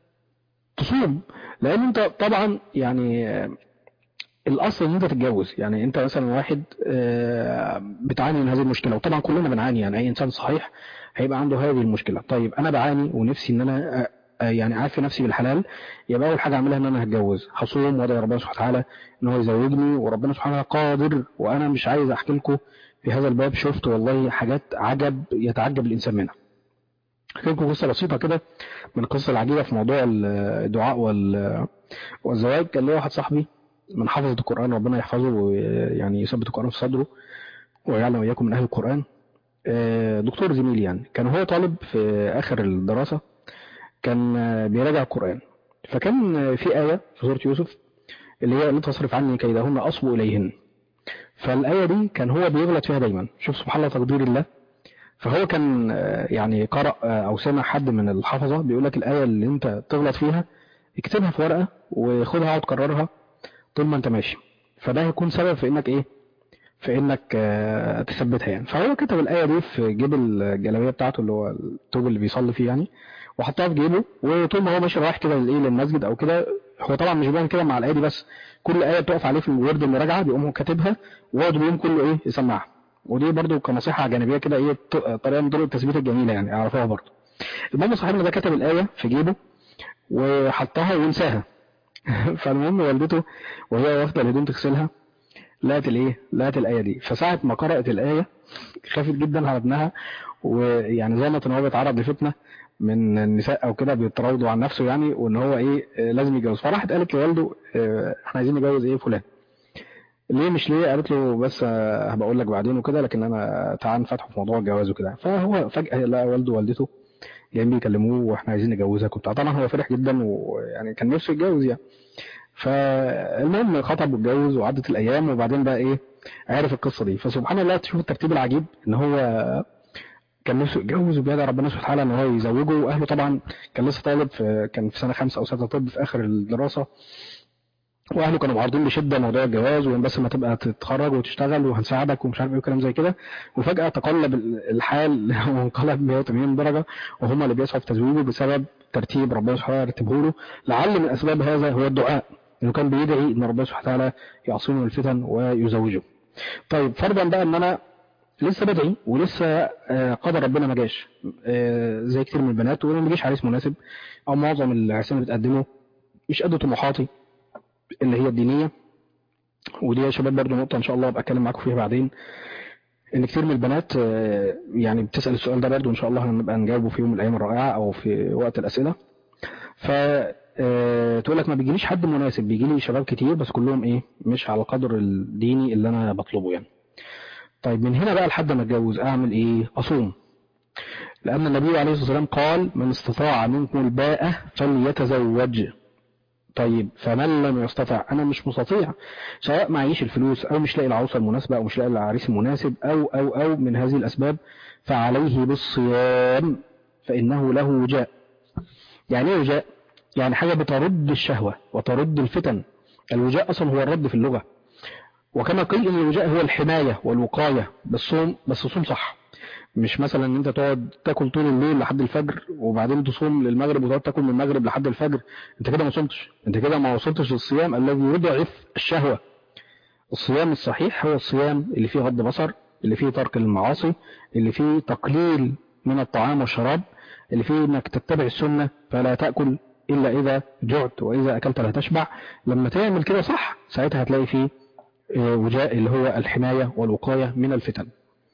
تصوم لان انت طبعا يعني آه، الاصل ان انت تتجوز يعني انت مثلا واحد آه، بتعاني من هذه المشكله وطبعا كلنا بنعاني يعني اي انسان صحيح هيبقى عنده هذه المشكله طيب انا بعاني ونفسي ان انا آه، آه، يعني عارف نفسي بالحلال يبقى اول حاجه اعملها ان انا هتجوز هصوم وادعي ربنا سبحانه وتعالى ان هو يزوجني وربنا سبحانه وتعالى قادر وانا مش عايز احكي لكم في هذا الباب شفت والله حاجات عجب يتعجب الانسان منها احكي لكم قصه بسيطه كده من القصص العجيبه في موضوع الدعاء وال- والزواج كان لي واحد صاحبي من حفظة القرآن ربنا يحفظه ويعني يثبت القرآن في صدره ويعلم وإياكم من أهل القرآن آه، دكتور زميلي يعني كان هو طالب في آخر الدراسة كان آه، بيراجع القرآن فكان آه، في آية في سورة يوسف اللي هي لا تصرف عني كيدهن أصب إليهن فالآية دي كان هو بيغلط فيها دايما شوف سبحان الله تقدير الله فهو كان آه، يعني قرأ آه، أو سمع حد من الحفظة بيقول لك الآية اللي أنت تغلط فيها اكتبها في ورقة وخدها وتكررها طول ما أنت ماشي فده هيكون سبب في إنك إيه في إنك آه، تثبتها يعني فهو كتب الآية دي في جيب الجلابية بتاعته اللي هو التوب اللي بيصلي فيه يعني وحطها في جيبه وطول ما هو ماشي رايح كده للايه للمسجد او كده هو طبعا مش بيعمل كده مع الايه دي بس كل ايه بتقف عليه في الورد المراجعه بيقوم هو كاتبها ويقعد اليوم كله ايه يسمعها ودي برضو كنصيحه جانبيه كده ايه ط- طريقه من طرق التثبيت الجميله يعني اعرفوها برضو المهم صاحبنا ده كتب الايه في جيبه وحطها ونساها فالمهم والدته وهي واخده الهدوم تغسلها لقت الايه لقت الايه دي فساعه ما قرات الايه خافت جدا على ابنها ويعني ظنت ان هو بيتعرض لفتنه من النساء او كده بيتراودوا عن نفسه يعني وان هو ايه آه، لازم يتجوز فراحت قالت لوالده آه، احنا عايزين نجوز ايه فلان ليه مش ليه قالت له بس آه، هبقى اقول لك بعدين وكده لكن انا تعال نفتحه في موضوع الجواز وكده فهو فجاه لقى والده ووالدته جايين بيكلموه واحنا عايزين نجوزك وبتاع طبعا هو فرح جدا ويعني كان نفسه يتجوز يعني فالمهم خطب واتجوز وعدت الايام وبعدين بقى ايه عرف القصه دي فسبحان الله تشوف الترتيب العجيب ان هو كان نفسه يتجوز وبيدعي ربنا سبحانه وتعالى ان هو يزوجه واهله طبعا كان لسه طالب في كان في سنه خمسه او سته طب في اخر الدراسه واهله كانوا معارضين بشده موضوع الجواز وان بس ما تبقى تتخرج وتشتغل وهنساعدك ومش عارف ايه وكلام زي كده وفجاه تقلب الحال وانقلب 180 درجه وهم اللي بيسعوا في تزويجه بسبب ترتيب ربنا سبحانه وتعالى رتبه له لعل من اسباب هذا هو الدعاء انه كان بيدعي ان ربنا سبحانه وتعالى يعصمه من الفتن ويزوجه طيب فرضا بقى ان انا لسه بدعي ولسه آه، قدر ربنا ما جاش آه، زي كتير من البنات وما بيجيش عريس مناسب او معظم العرسان اللي بتقدمه مش قد طموحاتي اللي هي الدينيه ودي يا شباب برضه نقطه ان شاء الله ابقى اتكلم معاكم فيها بعدين ان كتير من البنات آه، يعني بتسال السؤال ده برضه ان شاء الله هنبقى نجاوبه في يوم من الايام الرائعه او في وقت الاسئله ف آه، تقول لك ما بيجيليش حد مناسب بيجي لي شباب كتير بس كلهم ايه مش على القدر الديني اللي انا بطلبه يعني طيب من هنا بقى لحد ما اتجوز اعمل ايه اصوم لان النبي عليه الصلاه والسلام قال من استطاع منكم الباءة فليتزوج طيب فمن لم يستطع انا مش مستطيع سواء معيش الفلوس او مش لاقي العروسه المناسبه او مش لاقي العريس المناسب او او او من هذه الاسباب فعليه بالصيام فانه له وجاء يعني ايه وجاء يعني حاجه بترد الشهوه وترد الفتن الوجاء اصلا هو الرد في اللغه وكما قيل ان الوجاء هو الحمايه والوقايه بالصوم بس صوم صح مش مثلا ان انت تقعد تاكل طول الليل لحد الفجر وبعدين تصوم للمغرب وتقعد تاكل من المغرب لحد الفجر انت كده ما صمتش انت كده ما وصلتش للصيام الذي يضعف الشهوة الصيام الصحيح هو الصيام اللي فيه غض بصر اللي فيه ترك المعاصي اللي فيه تقليل من الطعام والشراب اللي فيه انك تتبع السنة فلا تأكل إلا إذا جعت وإذا أكلت لا تشبع لما تعمل كده صح ساعتها هتلاقي فيه وجاء اللي هو الحماية والوقاية من الفتن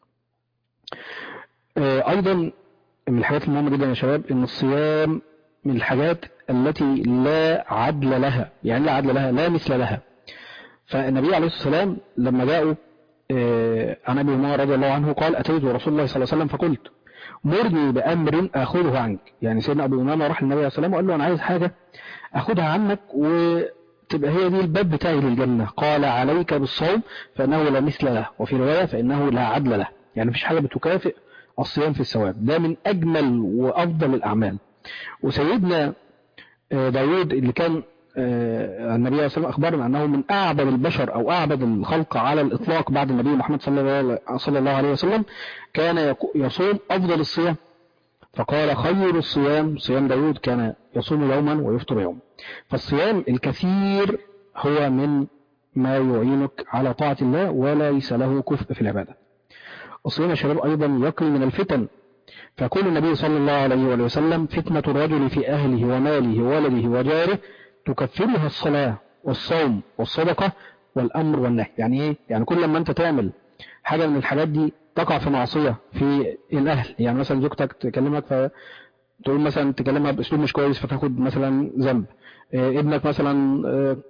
أيضا من الحاجات المهمة جدا يا شباب إن الصيام من الحاجات التي لا عدل لها يعني لا عدل لها لا مثل لها فالنبي عليه الصلاة والسلام لما جاءوا عن أبي عمر رضي الله عنه قال أتيت رسول الله صلى الله عليه وسلم فقلت مرني بأمر أخذه عنك يعني سيدنا أبو أمامة راح للنبي عليه الصلاة والسلام وقال له أنا عايز حاجة أخذها عنك وتبقى هي دي الباب بتاعي للجنة قال عليك بالصوم فإنه لا مثل له وفي رواية فإنه لا عدل له يعني مفيش حاجة بتكافئ الصيام في الثواب ده من أجمل وأفضل الأعمال وسيدنا داود اللي كان النبي عليه الصلاة والسلام أخبرنا أنه من أعبد البشر أو أعبد الخلق على الإطلاق بعد النبي محمد صلى الله عليه وسلم كان يصوم أفضل الصيام فقال خير الصيام صيام داود كان يصوم يوما ويفطر يوما فالصيام الكثير هو من ما يعينك على طاعة الله وليس له كفء في العبادة الصيام يا شباب أيضا يقي من الفتن فكل النبي صلى الله عليه وسلم فتنة الرجل في أهله وماله وولده وجاره تكفرها الصلاة والصوم والصدقة والأمر والنهي يعني إيه؟ يعني كل لما أنت تعمل حاجة من الحاجات دي تقع في معصية في الأهل يعني مثلا زوجتك تكلمك فتقول مثلا تكلمها بأسلوب مش كويس فتاخد مثلا ذنب ابنك مثلا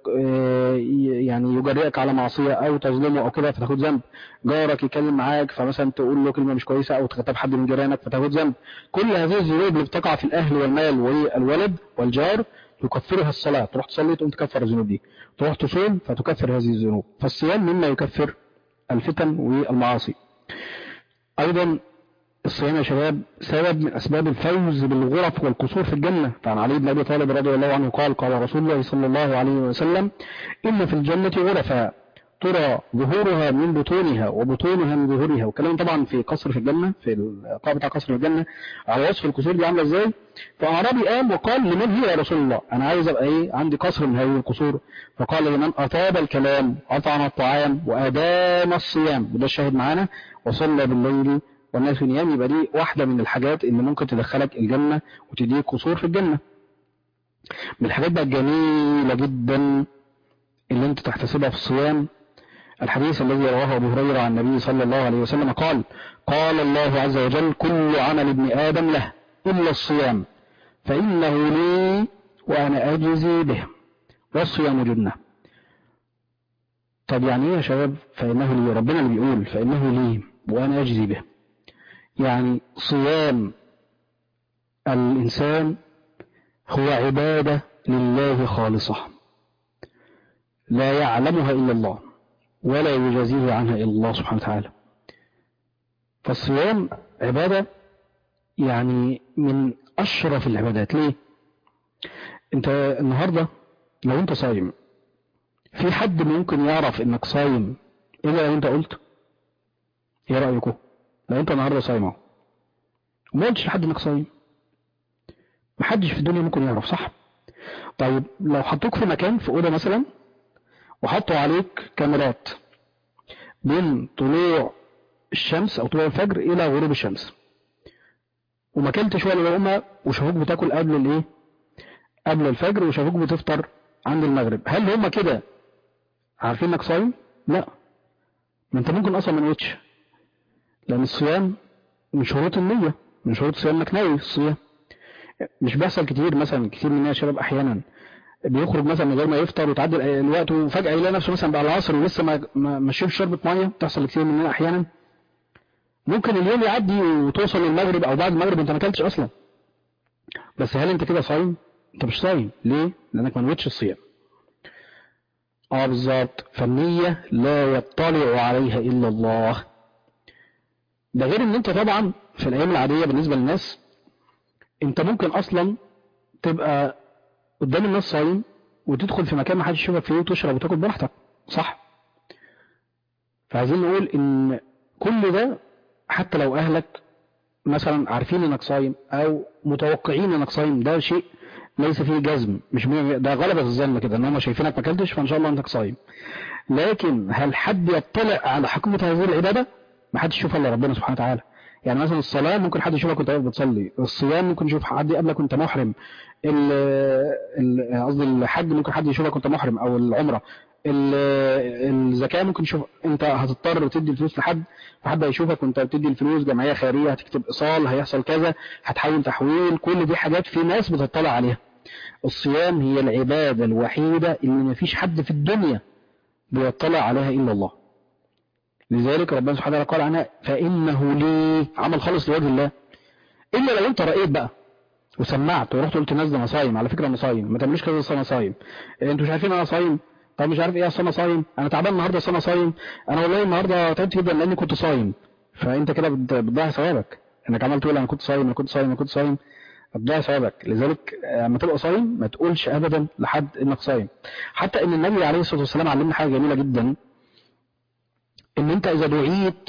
يعني يجرئك على معصية أو تظلمه أو كده فتاخد ذنب جارك يتكلم معاك فمثلا تقول له كلمة مش كويسة أو تغتاب حد من جيرانك فتاخد ذنب كل هذه الذنوب اللي بتقع في الأهل والمال والولد والجار يكفرها الصلاة تروح تصلي تقوم تكفر الذنوب دي تروح تصوم فتكفر هذه الذنوب فالصيام مما يكفر الفتن والمعاصي أيضا الصيام يا شباب سبب من أسباب الفوز بالغرف والقصور في الجنة فعن علي بن أبي طالب رضي الله عنه قال قال رسول الله صلى الله عليه وسلم إن في الجنة غرفا ترى ظهورها من بطونها وبطونها من ظهورها وكلام طبعا في قصر في الجنة في اللقاء بتاع قصر في الجنة على وصف القصور دي عاملة ازاي فأعرابي قام وقال لمن هي يا رسول الله أنا عايز أبقى إيه عندي قصر من هذه القصور فقال لمن أطاب الكلام أطعم الطعام وأدام الصيام وده الشاهد معانا وصلى بالليل والناس نيام يبقى دي واحدة من الحاجات اللي ممكن تدخلك الجنة وتديك قصور في الجنة من الحاجات بقى الجميلة جدا اللي انت تحتسبها في الصيام الحديث الذي رواه أبو هريرة عن النبي صلى الله عليه وسلم قال قال الله عز وجل كل عمل ابن آدم له إلا الصيام فإنه لي وأنا أجزي به والصيام جنة طب يعني ايه يا شباب فإنه لي ربنا اللي بيقول فإنه لي وأنا أجزي به يعني صيام الإنسان هو عبادة لله خالصة لا يعلمها إلا الله ولا يجازيه عنها إلا الله سبحانه وتعالى فالصيام عبادة يعني من أشرف العبادات ليه انت النهاردة لو انت صايم في حد ممكن يعرف انك صايم الا لو انت قلت ايه رأيكم لو انت النهاردة صايم اهو وما قلتش لحد انك صايم محدش في الدنيا ممكن يعرف صح طيب لو حطوك في مكان في أوضة مثلا وحطوا عليك كاميرات بين طلوع الشمس او طلوع الفجر الى غروب الشمس وما كلتش ولا لقمه وشافوك بتاكل قبل الايه قبل الفجر وشافوك بتفطر عند المغرب هل هم كده عارفين انك صايم لا ما انت ممكن اصلا ما نويتش لان الصيام من شروط النيه من شروط الصيام انك ناوي الصيام مش بيحصل كتير مثلا كتير مننا يا شباب احيانا بيخرج مثلا من غير ما يفطر وتعدي الوقت وفجأة يلاقي نفسه مثلا بعد العصر ولسه ما ما شربش شربة مية بتحصل كتير مننا أحيانا ممكن اليوم يعدي وتوصل للمغرب أو بعد المغرب وأنت ما أكلتش أصلا بس هل أنت كده صايم؟ أنت مش صايم ليه؟ لأنك ما نويتش الصيام اه بالظبط فالنية لا يطلع عليها إلا الله ده غير ان انت طبعا في الأيام العادية بالنسبة للناس انت ممكن أصلا تبقى قدام الناس صايم وتدخل في مكان ما حدش يشوفك فيه وتشرب وتاكل براحتك صح فعايزين نقول ان كل ده حتى لو اهلك مثلا عارفين انك صايم او متوقعين انك صايم ده شيء ليس فيه جزم مش مية ده غلبة الظن كده ان هم شايفينك ما اكلتش فان شاء الله انك صايم لكن هل حد يطلع على حقيقة هذه العبادة ما حدش يشوفها الا ربنا سبحانه وتعالى يعني مثلا الصلاة ممكن حد يشوفك وانت واقف بتصلي الصيام ممكن يشوف حد يقابلك وانت محرم ال- ال- قصدي الحج ممكن حد يشوفك وانت محرم او العمرة ال- الزكاة ممكن تشوف انت هتضطر تدي الفلوس لحد فحد هيشوفك وانت بتدي الفلوس جمعية خيرية هتكتب ايصال هيحصل كذا هتحول تحويل كل دي حاجات في ناس بتطلع عليها الصيام هي العبادة الوحيدة اللي مفيش حد في الدنيا بيطلع عليها إلا الله لذلك ربنا سبحانه وتعالى قال عنها فإنه لي عمل خالص لوجه الله إلا لو أنت رأيت بقى وسمعت ورحت قلت للناس ده انا صايم على فكره انا صايم ما تعملوش كده اصل انا صايم إيه، انتوا مش عارفين انا صايم طب مش عارف ايه اصل انا صايم انا تعبان النهارده اصل انا صايم انا والله النهارده تعبت جدا لاني كنت صايم فانت كده بت- بتضيع ثوابك انك عمال تقول انا كنت صايم انا كنت صايم انا كنت صايم هتضيع ثوابك لذلك آه، لما تبقى صايم ما تقولش ابدا لحد انك صايم حتى ان النبي عليه الصلاه والسلام علمنا حاجه جميله جدا ان انت اذا دعيت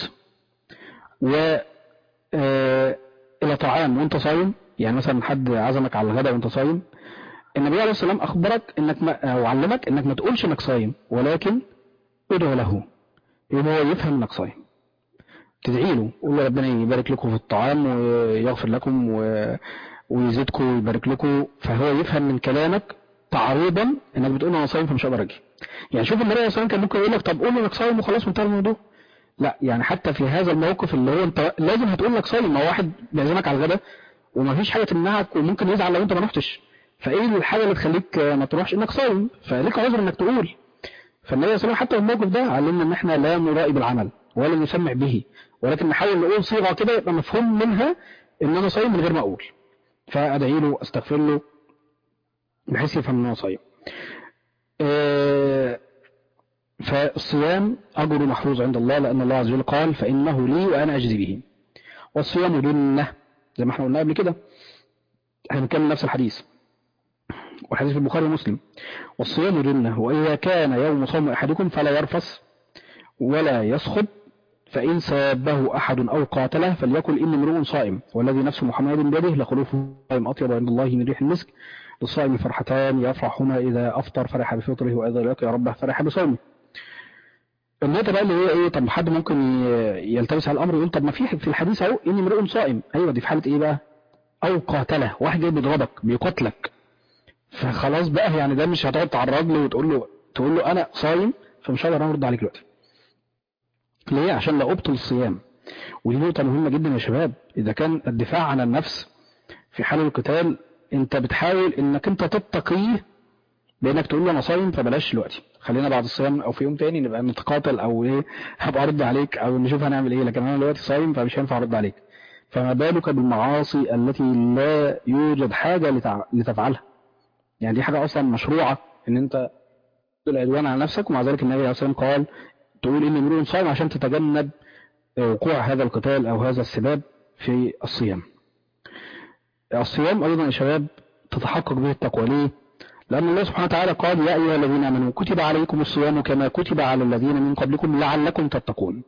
و آه، الى طعام وانت صايم يعني مثلا حد عزمك على الغداء وانت صايم النبي عليه الصلاه والسلام اخبرك انك ما او علمك انك ما تقولش انك صايم ولكن ادعو له يبقى هو يفهم انك صايم تدعي له قول له ربنا يبارك لكم في الطعام ويغفر لكم و... ويزيدكم ويبارك لكم فهو يفهم من كلامك تعريضا انك بتقول له انا صايم فمش هقدر اجي يعني شوف النبي عليه الصلاه والسلام كان ممكن يقول لك طب قول له انك صايم وخلاص وانتهى الموضوع لا يعني حتى في هذا الموقف اللي هو انت لازم هتقول لك صايم ما هو واحد بيعزمك على الغداء ومفيش حاجه تمنعك وممكن يزعل لو انت ما رحتش فايه الحاجه اللي تخليك ما تروحش انك صايم فليك عذر انك تقول فالنبي صلى الله عليه وسلم حتى في الموقف ده علمنا ان احنا لا نرائي بالعمل ولا نسمع به ولكن نحاول نقول صيغه كده يبقى مفهوم منها ان انا صايم من غير ما اقول فادعي له استغفر له بحيث يفهم ان هو صايم آه، فالصيام اجره محفوظ عند الله لان الله عز وجل قال فانه لي وانا اجزي به والصيام جنه زي ما احنا قلنا قبل كده هنكمل نفس الحديث والحديث في البخاري ومسلم والصيام جنة وإذا كان يوم صوم أحدكم فلا يرفس ولا يسخط فإن سابه أحد أو قاتله فليقل إني امرؤ صائم والذي نفس محمد بيده لخلوف الصائم أطيب عند الله من ريح المسك للصائم فرحتان يفرحهما إذا أفطر فرح بفطره وإذا لقي ربه فرح بصومه النقطة بقى اللي هي ايه طب حد ممكن ي- يلتبس على الامر ويقول طب ما في في الحديث اهو اني امرؤ صائم ايوه دي في حالة ايه بقى او قاتله واحد جاي بيضربك بيقتلك فخلاص بقى يعني ده مش هتقعد تعرض له وتقول له تقول له انا صايم فمش هقدر ارد عليك دلوقتي ليه عشان لا ابطل الصيام ودي نقطة مهمة جدا يا شباب اذا كان الدفاع عن النفس في حال القتال انت بتحاول انك انت تتقيه بانك تقول له انا صايم فبلاش دلوقتي خلينا بعد الصيام او في يوم تاني نبقى نتقاتل او ايه هبقى ارد عليك او نشوف هنعمل ايه لكن انا دلوقتي صايم فمش هينفع ارد عليك فما بالك بالمعاصي التي لا يوجد حاجة لتع... لتفعلها يعني دي حاجة اصلا مشروعة ان انت تقول العدوان على نفسك ومع ذلك النبي عليه الصلاة والسلام قال تقول اني امرؤ صائم عشان تتجنب وقوع هذا القتال او هذا السباب في الصيام الصيام ايضا يا شباب تتحقق به التقوى ليه لأن الله سبحانه وتعالى قال يا أيها الذين آمنوا كتب عليكم الصيام كما كتب على الذين من قبلكم لعلكم تتقون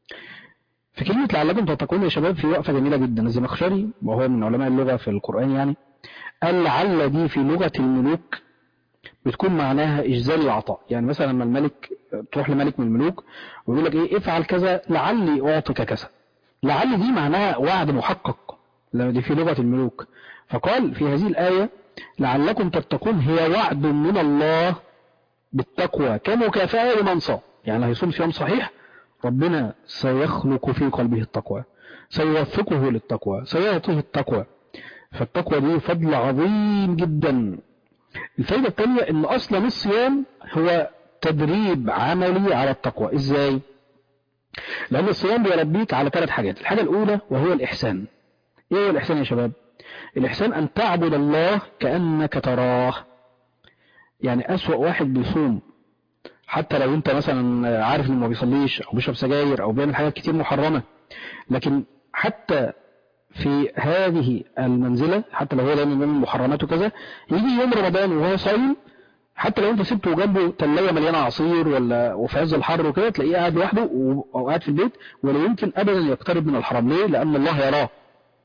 في كلمة لعلكم تتقون يا شباب في وقفة جميلة جدا الزمخشري وهو من علماء اللغة في القرآن يعني قال لعل دي في لغة الملوك بتكون معناها إجزال العطاء يعني مثلا لما الملك تروح لملك من الملوك ويقول لك إيه افعل كذا لعلي أعطيك كذا لعل دي معناها وعد محقق لما دي في لغة الملوك فقال في هذه الآية لعلكم تتقون هي وعد من الله بالتقوى كمكافأة لمن صام يعني هيصوم صيام صحيح ربنا سيخلق في قلبه التقوى سيوفقه للتقوى سيعطيه التقوى فالتقوى دي فضل عظيم جدا الفايدة الثانية ان اصلا الصيام هو تدريب عملي على التقوى ازاي لان الصيام بيربيك على ثلاث حاجات الحاجة الاولى وهو الاحسان ايه هو الاحسان يا شباب الإحسان أن تعبد الله كأنك تراه يعني أسوأ واحد بيصوم حتى لو أنت مثلا عارف إنه ما بيصليش أو بيشرب سجاير أو بيعمل حاجات كتير محرمة لكن حتى في هذه المنزلة حتى لو هو دايما بيعمل محرمات وكذا يجي يوم رمضان وهو صايم حتى لو انت سبته جنبه تلاجة مليانة عصير ولا وفي عز الحر وكده تلاقيه قاعد لوحده او قاعد في البيت ولا يمكن ابدا يقترب من الحرام ليه؟ لان الله يراه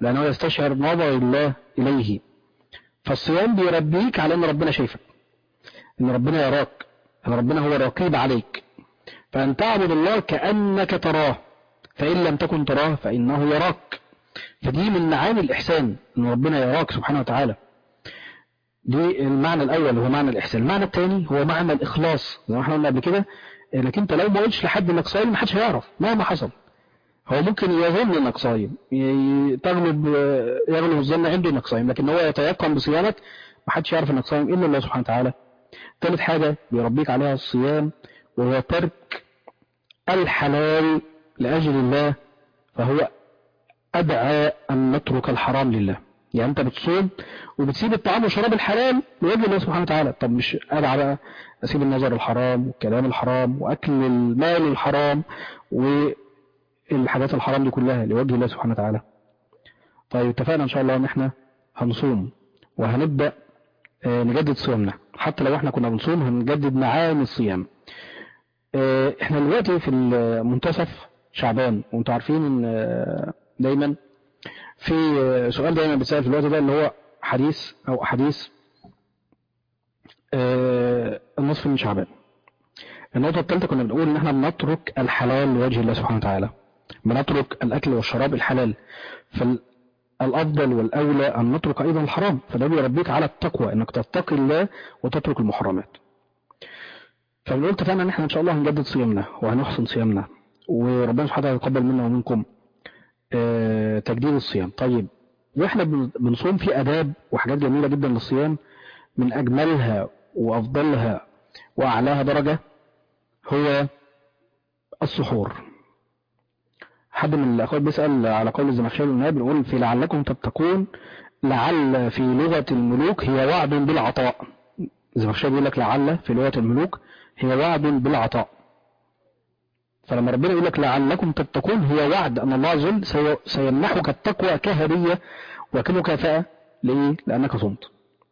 لأنه يستشعر نظر الله إليه فالصيام بيربيك على أن ربنا شايفك أن ربنا يراك أن ربنا هو الرقيب عليك فأن تعبد الله كأنك تراه فإن لم تكن تراه فإنه يراك فدي من معاني الإحسان أن ربنا يراك سبحانه وتعالى دي المعنى الأول هو معنى الإحسان المعنى الثاني هو معنى الإخلاص زي ما احنا قلنا قبل كده انك انت لو ما قلتش لحد انك صايم محدش هيعرف مهما حصل هو ممكن يظن انك صايم ي- تغلب يغلب الظن عنده انك صايم لكن هو يتيقن بصيامك محدش يعرف انك صايم الا الله سبحانه وتعالى ثالث حاجة بيربيك عليها الصيام وهو ترك الحلال لأجل الله فهو أدعى أن نترك الحرام لله يعني أنت بتصوم وبتسيب الطعام وشراب الحلال لوجه الله سبحانه وتعالى طب مش أدعى بقى أسيب النظر الحرام والكلام الحرام وأكل المال الحرام والحاجات الحرام دي كلها لوجه الله سبحانه وتعالى طيب اتفقنا إن شاء الله إن إحنا هنصوم وهنبدأ آه، نجدد صيامنا حتى لو احنا كنا بنصوم هنجدد معاني الصيام آه، احنا دلوقتي في منتصف شعبان وانتوا عارفين ان آه، دايما في آه، سؤال دايما بيتسال في الوقت ده اللي هو حديث او احاديث آه، النصف من شعبان النقطة الثالثة كنا بنقول ان احنا بنترك الحلال لوجه الله سبحانه وتعالى بنترك الاكل والشراب الحلال فالافضل والاولى ان نترك ايضا الحرام فده بيربيك على التقوى انك تتقي الله وتترك المحرمات فبنقول اتفقنا ان احنا ان شاء الله هنجدد صيامنا وهنحسن صيامنا وربنا سبحانه وتعالى يتقبل منا ومنكم آه، تجديد الصيام طيب واحنا بن- بنصوم في اداب وحاجات جميله جدا للصيام من اجملها وافضلها واعلاها درجه هو السحور حد من الاخوات بيسال على قول الزمخشري والنائب بنقول في لعلكم تتقون لعل في لغه الملوك هي وعد بالعطاء الزمخشري بيقول لك لعل في لغه الملوك هي وعد بالعطاء فلما ربنا يقول لك لعلكم تتقون هي وعد ان الله عز وجل سي- سيمنحك التقوى كهديه وكمكافاه ليه؟ لانك صمت.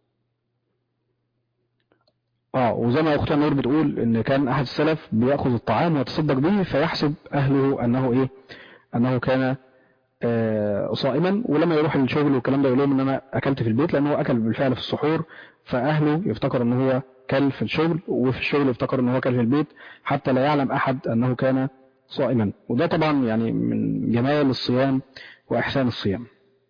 اه وزي ما اختنا نور بتقول ان كان احد السلف بياخذ الطعام ويتصدق به فيحسب اهله انه ايه؟ انه كان آه، صائما ولما يروح الشغل والكلام ده يقول لهم ان انا اكلت في البيت لانه اكل بالفعل في السحور فاهله يفتكر ان هو كل في الشغل وفي الشغل يفتكر ان هو كل في البيت حتى لا يعلم احد انه كان صائما وده طبعا يعني من جمال الصيام واحسان الصيام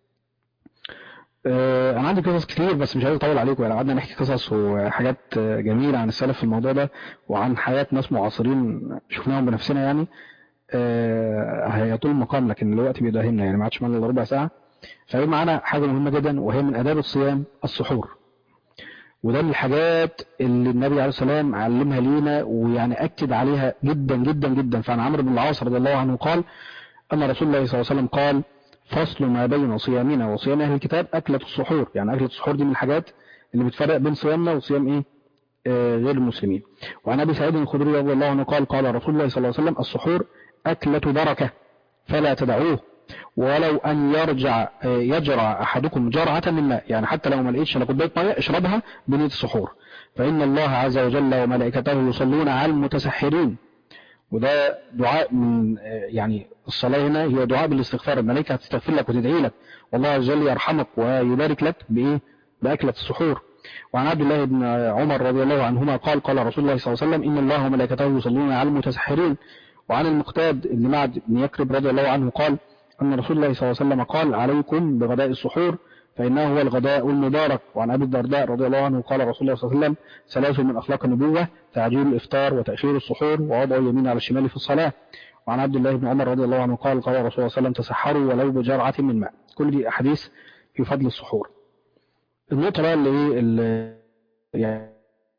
آه، انا عندي قصص كتير بس مش عايز اطول عليكم يعني قعدنا نحكي قصص وحاجات آه، جميله عن السلف في الموضوع ده وعن حياه ناس معاصرين شفناهم بنفسنا يعني آه، هيطول المقام لكن الوقت بيداهمنا يعني ما عادش معانا الا ربع ساعه فهي معانا حاجه مهمه جدا وهي من اداب الصيام السحور وده من الحاجات اللي النبي عليه الصلاه والسلام علمها لينا ويعني اكد عليها جدا جدا جدا فعن عمرو بن العاص رضي الله عنه قال ان رسول الله صلى الله عليه وسلم قال فصل ما بين صيامنا وصيام اهل الكتاب اكله السحور يعني اكله السحور دي من الحاجات اللي بتفرق بين صيامنا وصيام ايه آه، غير المسلمين وعن ابي سعيد الخدري رضي الله عنه قال قال رسول الله صلى الله عليه وسلم السحور اكله بركه فلا تدعوه ولو ان يرجع آه، يجرع احدكم جرعه من ماء يعني حتى لو ما لقيتش انا كوبايه ميه اشربها بنيه السحور فان الله عز وجل وملائكته يصلون على المتسحرين وده دعاء من آه، يعني الصلاة هنا هي دعاء بالاستغفار الملائكة هتستغفر لك وتدعي لك والله عز وجل يرحمك ويبارك لك بإيه بأكلة السحور وعن عبد الله بن عمر رضي الله عنهما قال قال رسول الله صلى الله عليه وسلم إن الله وملائكته يصلون على المتسحرين وعن المقتاد بن معد بن يكرب رضي الله عنه قال أن رسول الله صلى الله عليه وسلم قال عليكم بغداء السحور فإنه هو الغداء المبارك وعن أبي الدرداء رضي الله عنه قال رسول الله صلى الله عليه وسلم ثلاث من أخلاق النبوة تعجيل الإفطار وتأخير السحور ووضع اليمين على الشمال في الصلاة وعن عبد الله بن عمر رضي الله عنه قال قال رسول الله صلى الله عليه وسلم تسحروا ولو بجرعة من ماء كل دي أحاديث في فضل السحور النقطة بقى اللي إيه اللي يعني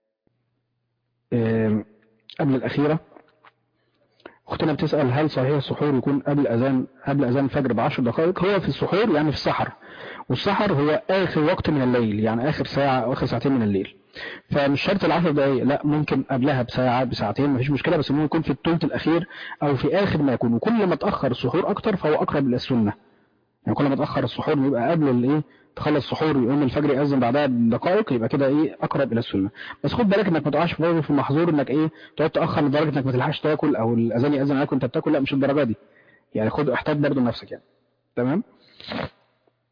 آم، قبل الأخيرة أختنا بتسأل هل صحيح السحور يكون قبل أذان قبل أذان الفجر بعشر دقائق هو في السحور يعني في السحر والسحر هو آخر وقت من الليل يعني آخر ساعة أو آخر ساعتين من الليل فمش شرط العشر دقايق لا ممكن قبلها بساعة بساعتين مفيش مشكلة بس ممكن يكون في الثلث الأخير أو في آخر ما يكون وكل ما تأخر السحور أكتر فهو أقرب إلى السنة يعني كل ما تأخر السحور يبقى قبل الإيه تخلص سحور يقوم الفجر يأذن بعدها بدقائق يبقى كده إيه أقرب إلى السنة بس خد بالك إنك ما تقعش برضه في المحظور إنك إيه تقعد تأخر لدرجة إنك ما تلحقش تاكل أو الأذان يأذن عليك وأنت بتاكل لا مش الدرجة دي يعني خد احتاط برضه لنفسك يعني تمام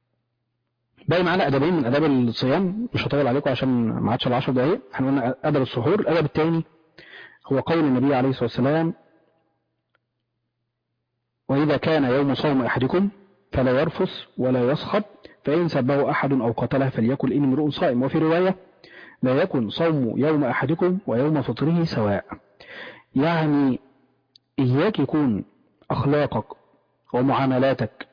باقي معانا ادبين من اداب الصيام مش هطول عليكم عشان ما عادش ال 10 دقايق احنا قلنا ادب السحور الادب الثاني هو قول النبي عليه الصلاه والسلام واذا كان يوم صوم احدكم فلا يرفث ولا يصخب فان سبه احد او قتله فليكن اني امرؤ صائم وفي روايه لا يكن صوم يوم احدكم ويوم فطره سواء يعني اياك يكون اخلاقك ومعاملاتك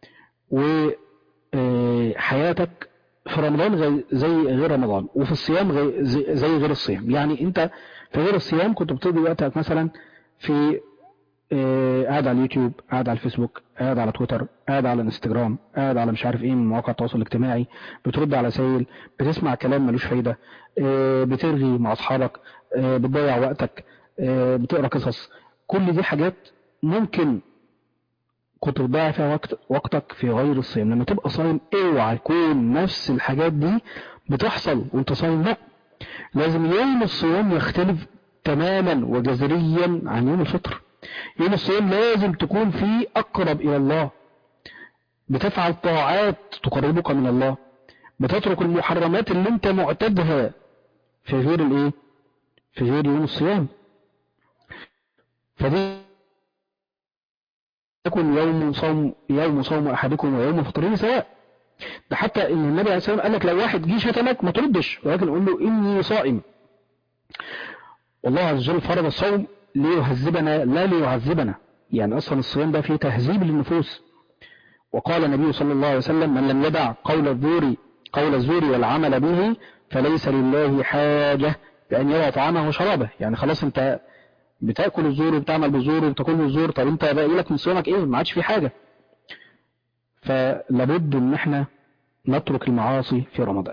وحياتك في رمضان غي- زي غير رمضان وفي الصيام غي- زي زي غير الصيام يعني انت في غير الصيام كنت بتقضي وقتك مثلا في آه، قاعد على اليوتيوب قاعد على الفيسبوك قاعد على تويتر قاعد على الانستجرام قاعد على مش عارف ايه من مواقع التواصل الاجتماعي بترد على رسائل بتسمع كلام ملوش فايدة آه، بترغي مع اصحابك آه، بتضيع وقتك آه، بتقرا قصص كل دي حاجات ممكن كنت بتضيع فيها وقت وقتك في غير الصيام لما تبقى صايم اوعى يكون نفس الحاجات دي بتحصل وانت صايم لا لازم يوم الصيام يختلف تماما وجذريا عن يوم الفطر يوم الصيام لازم تكون فيه اقرب الى الله بتفعل طاعات تقربك من الله بتترك المحرمات اللي انت معتادها في غير الايه في غير يوم الصيام فدي يكن يوم صوم يوم صوم احدكم ويوم فطره سواء ده حتى ان النبي عليه الصلاه والسلام قال لك لو واحد جه شتمك ما تردش ولكن قول له اني صائم والله عز وجل فرض الصوم ليهذبنا لا ليعذبنا يعني اصلا الصيام ده فيه تهذيب للنفوس وقال النبي صلى الله عليه وسلم من لم يدع قول الزور قول الزور والعمل به فليس لله حاجة بأن يرى طعامه وشرابه يعني خلاص انت بتاكل الزور وبتعمل بالزور وبتاكل بالزور طب انت باقي لك من صيامك ايه ما عادش في حاجة فلابد ان احنا نترك المعاصي في رمضان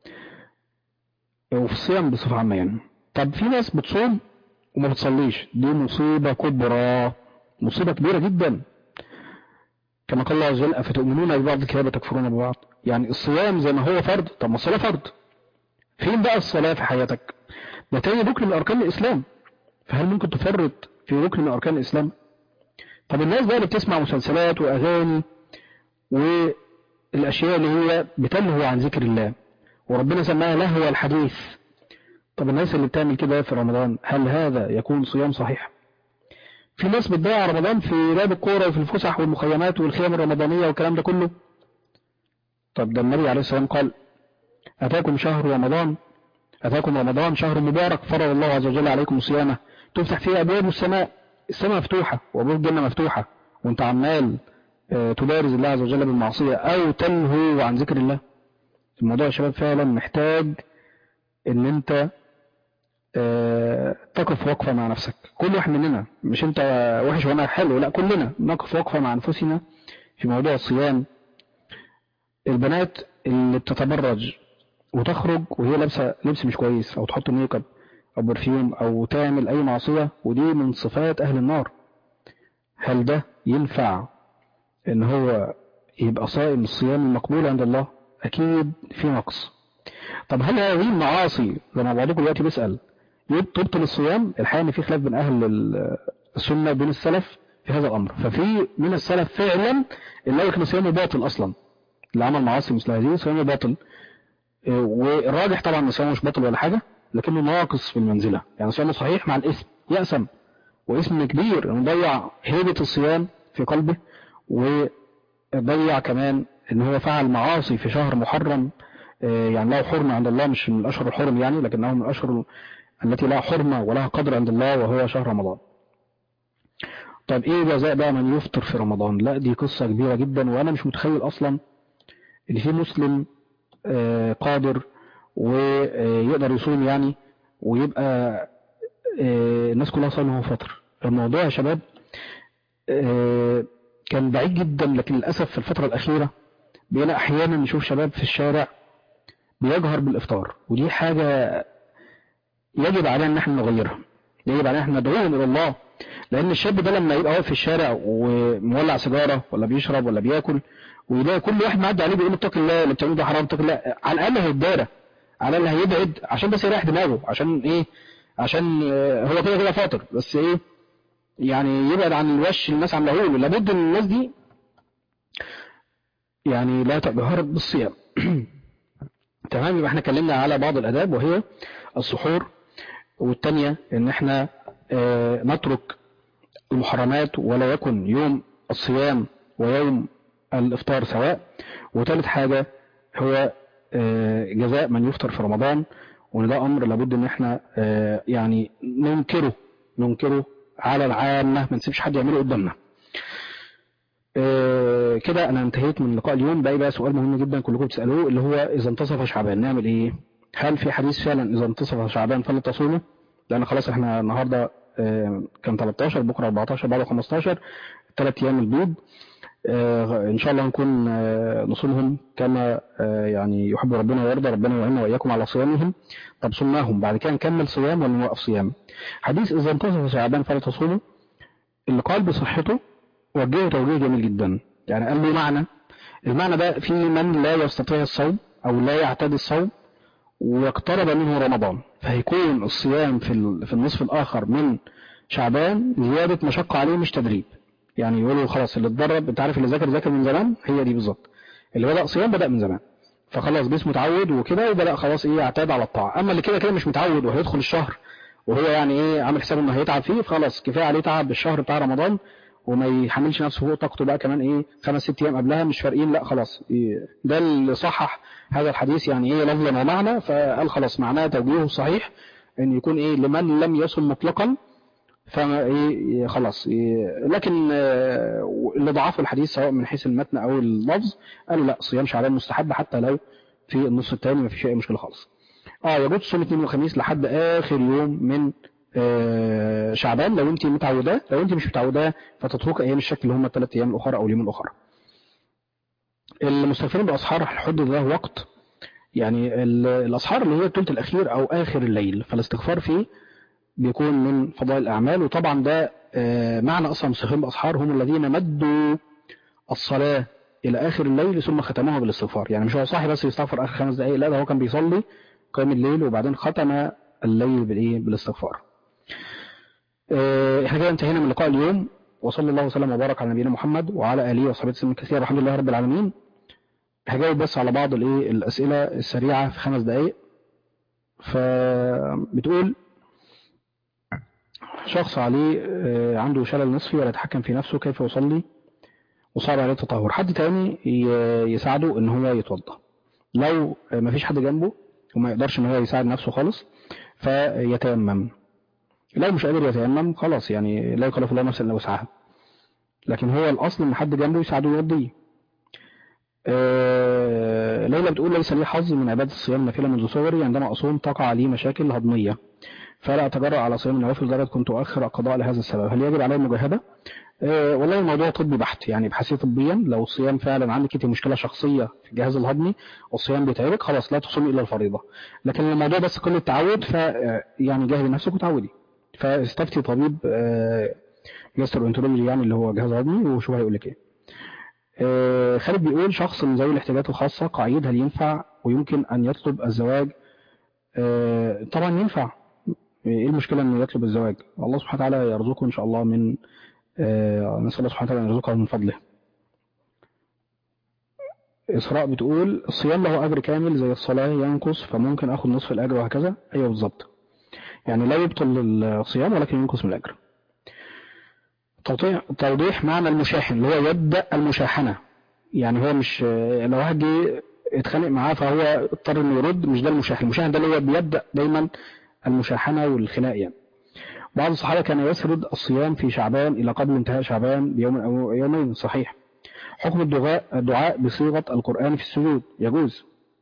وفي الصيام بصفة عامة يعني طب في ناس بتصوم وما بتصليش دي مصيبة كبرى مصيبة كبيرة جدا كما قال الله عز وجل أفتؤمنون ببعض الكتاب وتكفرون ببعض يعني الصيام زي ما هو فرض طب ما الصلاة فرض فين بقى الصلاة في حياتك ده تاني ركن من أركان الإسلام فهل ممكن تفرط في ركن من أركان الإسلام طب الناس بقى اللي بتسمع مسلسلات وأغاني والأشياء اللي هي بتلهو عن ذكر الله وربنا سماها لهو الحديث طب الناس اللي بتعمل كده في رمضان هل هذا يكون صيام صحيح في ناس بتضيع رمضان في لعب الكورة وفي الفسح والمخيمات والخيام الرمضانية والكلام ده كله طب ده النبي عليه الصلاة والسلام قال أتاكم شهر رمضان أتاكم رمضان شهر مبارك فرض الله عز وجل عليكم صيامه تفتح فيه أبواب السماء السماء مفتوحة وأبواب الجنة مفتوحة وأنت عمال آه، تبارز الله عز وجل بالمعصية أو تلهو عن ذكر الله الموضوع يا شباب فعلا محتاج ان انت آه، تقف وقفة مع نفسك كل واحد مننا مش انت وحش وانا حلو لا كلنا نقف وقفة مع انفسنا في موضوع الصيام البنات اللي بتتبرج وتخرج وهي لابسه لبس مش كويس او تحط ميك اب او برفيوم او تعمل اي معصية ودي من صفات اهل النار هل ده ينفع ان هو يبقى صائم الصيام المقبول عند الله اكيد في نقص طب هل هذه المعاصي زي ما بعضكم دلوقتي بيسأل يب- تبطل الصيام الحقيقة ان في خلاف بين اهل ال- السنة وبين السلف في هذا الامر ففي من السلف فعلا اللي قال لك ان صيامه باطل اصلا اللي عمل معاصي مثل هذه صيامه باطل إيه، والراجح طبعا ان صيامه مش باطل ولا حاجة لكنه ناقص في المنزلة يعني صيامه صحيح مع الاسم يأسم واسم كبير انه ضيع هيبة الصيام في قلبه وضيع كمان ان هو فعل معاصي في شهر محرم آه، يعني له حرمة عند الله مش من الأشهر الحرم يعني لكنه من الأشهر التي لها حرمة ولها قدر عند الله وهو شهر رمضان طب ايه جزاء بقى من يفطر في رمضان لا دي قصة كبيرة جدا وانا مش متخيل اصلا ان في مسلم آه، قادر ويقدر يصوم يعني ويبقى آه، الناس كلها صايمه وهو فطر الموضوع يا شباب آه، كان بعيد جدا لكن للأسف في الفترة الأخيرة بقينا أحيانا نشوف شباب في الشارع بيجهر بالإفطار ودي حاجة يجب علينا ان احنا نغيرها يجب علينا ان احنا ندعوهم الى الله لان الشاب ده لما يبقى واقف في الشارع ومولع سيجاره ولا بيشرب ولا بياكل ويلاقي كل واحد معدي عليه بيقول له اتق الله اللي بتعمله ده حرام اتق الله على الاقل هيتدارى على الاقل هيبعد عشان بس يريح دماغه عشان ايه عشان آه، هو كده كده فاطر بس ايه يعني يبعد عن الوش اللي الناس عاملاه له لابد ان الناس دي يعني لا تجهر بالصيام تمام يبقى احنا اتكلمنا على بعض الاداب وهي السحور والتانية ان احنا اه نترك المحرمات ولا يكن يوم الصيام ويوم الافطار سواء وثالث حاجة هو اه جزاء من يفطر في رمضان وان ده امر لابد ان احنا اه يعني ننكره ننكره على العامة ما نسيبش حد يعمله قدامنا كده انا انتهيت من لقاء اليوم باقي بقى سؤال مهم جدا كلكم بتسالوه اللي هو اذا انتصف شعبان نعمل ايه هل في حديث فعلا اذا انتصف شعبان فلا تصوموا لان خلاص احنا النهارده كان 13 بكره 14 بعده 15 ثلاث ايام البيض ان شاء الله نكون نصومهم كما يعني يحب ربنا ويرضى ربنا يعيننا واياكم على صيامهم طب صمناهم بعد كده نكمل صيام ولا نوقف صيام حديث اذا انتصف شعبان فلا تصوموا اللي قال بصحته وجهه توجيه جميل جدا يعني قال له معنى المعنى ده في من لا يستطيع الصوم او لا يعتاد الصوم واقترب منه رمضان فهيكون الصيام في في النصف الاخر من شعبان زيادة مشقة عليه مش تدريب يعني يقولوا خلاص اللي اتدرب انت عارف اللي ذاكر ذاكر من زمان هي دي بالظبط اللي بدأ صيام بدأ من زمان فخلاص جسمه اتعود وكده وبدأ خلاص ايه يعتاد على الطاعة اما اللي كده كده مش متعود وهيدخل الشهر وهو يعني ايه عامل حسابه انه هيتعب فيه فخلاص كفايه عليه تعب بالشهر بتاع رمضان وما يحملش نفسه فوق طاقته بقى كمان ايه خمس ست ايام قبلها مش فارقين لا خلاص إيه ده اللي صحح هذا الحديث يعني ايه لفظا ومعنى فقال خلاص معناه توجيهه صحيح ان يكون ايه لمن لم يصم مطلقا فما ايه خلاص إيه لكن اللي ضعفوا الحديث سواء من حيث المتن او اللفظ قالوا لا صيام شعبان مستحب حتى لو في النص الثاني ما فيش اي مشكله خالص اه يجوز صوم اثنين وخميس لحد اخر يوم من آه شعبان لو انت متعوداه لو انت مش متعوداه فتترك ايام الشك اللي هم الثلاث ايام الاخرى او اليوم الاخرى المستغفرين باسحار الحد ده وقت يعني الاسحار اللي هي الثلث الاخير او اخر الليل فالاستغفار فيه بيكون من فضائل الاعمال وطبعا ده آه معنى اصلا المستغفرين باسحار هم الذين مدوا الصلاه الى اخر الليل ثم ختموها بالاستغفار يعني مش هو صاحي بس يستغفر اخر خمس دقائق لا ده هو كان بيصلي قيام الليل وبعدين ختم الليل بالايه بالاستغفار احنا كده انتهينا من لقاء اليوم وصلى الله وسلم وبارك على نبينا محمد وعلى اله وصحبه وسلم كثيرا الحمد لله رب العالمين هجاوب بس على بعض الايه الاسئله السريعه في خمس دقائق فبتقول شخص عليه عنده شلل نصفي ولا يتحكم في نفسه كيف يصلي وصعب عليه التطهر حد تاني يساعده ان هو يتوضا لو ما فيش حد جنبه وما يقدرش ان هو يساعد نفسه خالص فيتيمم لو مش قادر يتيمم خلاص يعني لا يكلف الله نفسا الا وسعها لكن هو الاصل ان حد جنبه يساعده يوضيه آه ليلى بتقول ليس لي حظ من عباده الصيام النافله منذ صغري عندما اصوم تقع لي مشاكل هضميه فلا اتجرأ على صيام النوافل لدرجه كنت اؤخر القضاء لهذا السبب هل يجب علي المجاهده آه والله الموضوع طبي بحت يعني ابحثي طبيا لو الصيام فعلا عندك انت مشكله شخصيه في الجهاز الهضمي والصيام بيتعبك خلاص لا تصومي الا الفريضه لكن الموضوع بس كل التعود ف يعني جاهدي نفسك وتعودي فاستفتي طبيب جاسترونترولوجي يعني اللي هو جهاز هضمي وشوف هيقول لك ايه آه خالد بيقول شخص من ذوي الاحتياجات الخاصة قعيد هل ينفع ويمكن أن يطلب الزواج آه طبعا ينفع ايه المشكلة انه يطلب الزواج الله سبحانه وتعالى يرزقه ان شاء الله من آه نسأل الله سبحانه وتعالى ان يرزقه من فضله إسراء بتقول الصيام له أجر كامل زي الصلاة ينقص فممكن أخذ نصف الأجر وهكذا أيوه بالظبط يعني لا يبطل الصيام ولكن ينقص من الأجر توضيح معنى المشاحن اللي هو يبدأ المشاحنة يعني هو مش لو واحد جه اتخانق معاه فهو اضطر انه يرد مش ده المشاحن المشاحن ده اللي هو بيبدأ دايما المشاحنة والخناق يعني بعض الصحابة كان يسرد الصيام في شعبان إلى قبل انتهاء شعبان بيوم أو يومين صحيح حكم الدعاء الدعاء بصيغة القرآن في السجود يجوز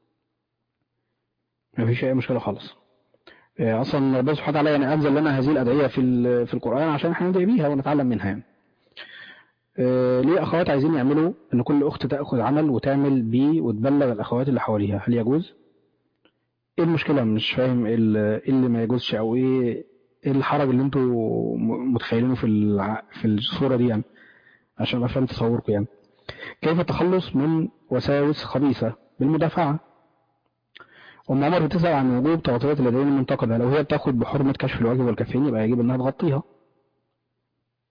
ما فيش أي مشكلة خالص اصلا ربنا سبحانه وتعالى يعني انزل لنا هذه الادعيه في في القران عشان احنا ندعي بيها ونتعلم منها يعني. آه ليه اخوات عايزين يعملوا ان كل اخت تاخذ عمل وتعمل بيه وتبلغ الاخوات اللي حواليها هل يجوز ايه المشكله مش فاهم ايه اللي ما يجوزش او ايه ايه الحرج اللي انتوا متخيلينه في في الصوره دي يعني عشان افهم تصوركم يعني كيف التخلص من وساوس خبيثه بالمدافعه أم عمر بتسأل عن وجوب تغطية اليدين المنتقدة لو هي بتاخد بحرمة كشف الوجه والكفين يبقى يجب إنها تغطيها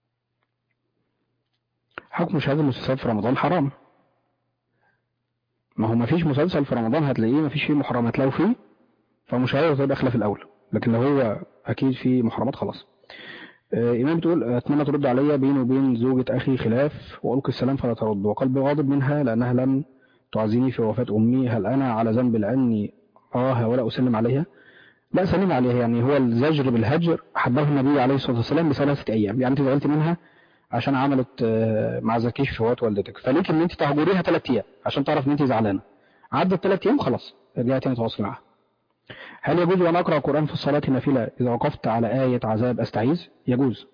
حكم مشاهدة المسلسلات في رمضان حرام ما هو ما فيش مسلسل في رمضان هتلاقيه ما فيش فيه محرمات لو فيه فمشاهدة تبقى خلاف الأولى لكن لو هو أكيد فيه محرمات خلاص آه، إمام بتقول أتمنى ترد عليا بيني وبين زوجة أخي خلاف وألقي السلام فلا ترد وقلبي غاضب منها لأنها لم تعزيني في وفاة أمي هل أنا على ذنب لأني آه ولا أسلم عليها لا سلم عليها يعني هو الزجر بالهجر حبه النبي عليه الصلاة والسلام بثلاثة أيام يعني أنت زعلت منها عشان عملت آه، ما عزكيش في وفاة والدتك فليك ان انت تهجريها ثلاث ايام عشان تعرف ان انت زعلانه عدت ثلاث ايام خلاص رجعت تاني تواصلي معاها هل يجوز ان اقرا القران في الصلاه نافله اذا وقفت على ايه عذاب استعيذ يجوز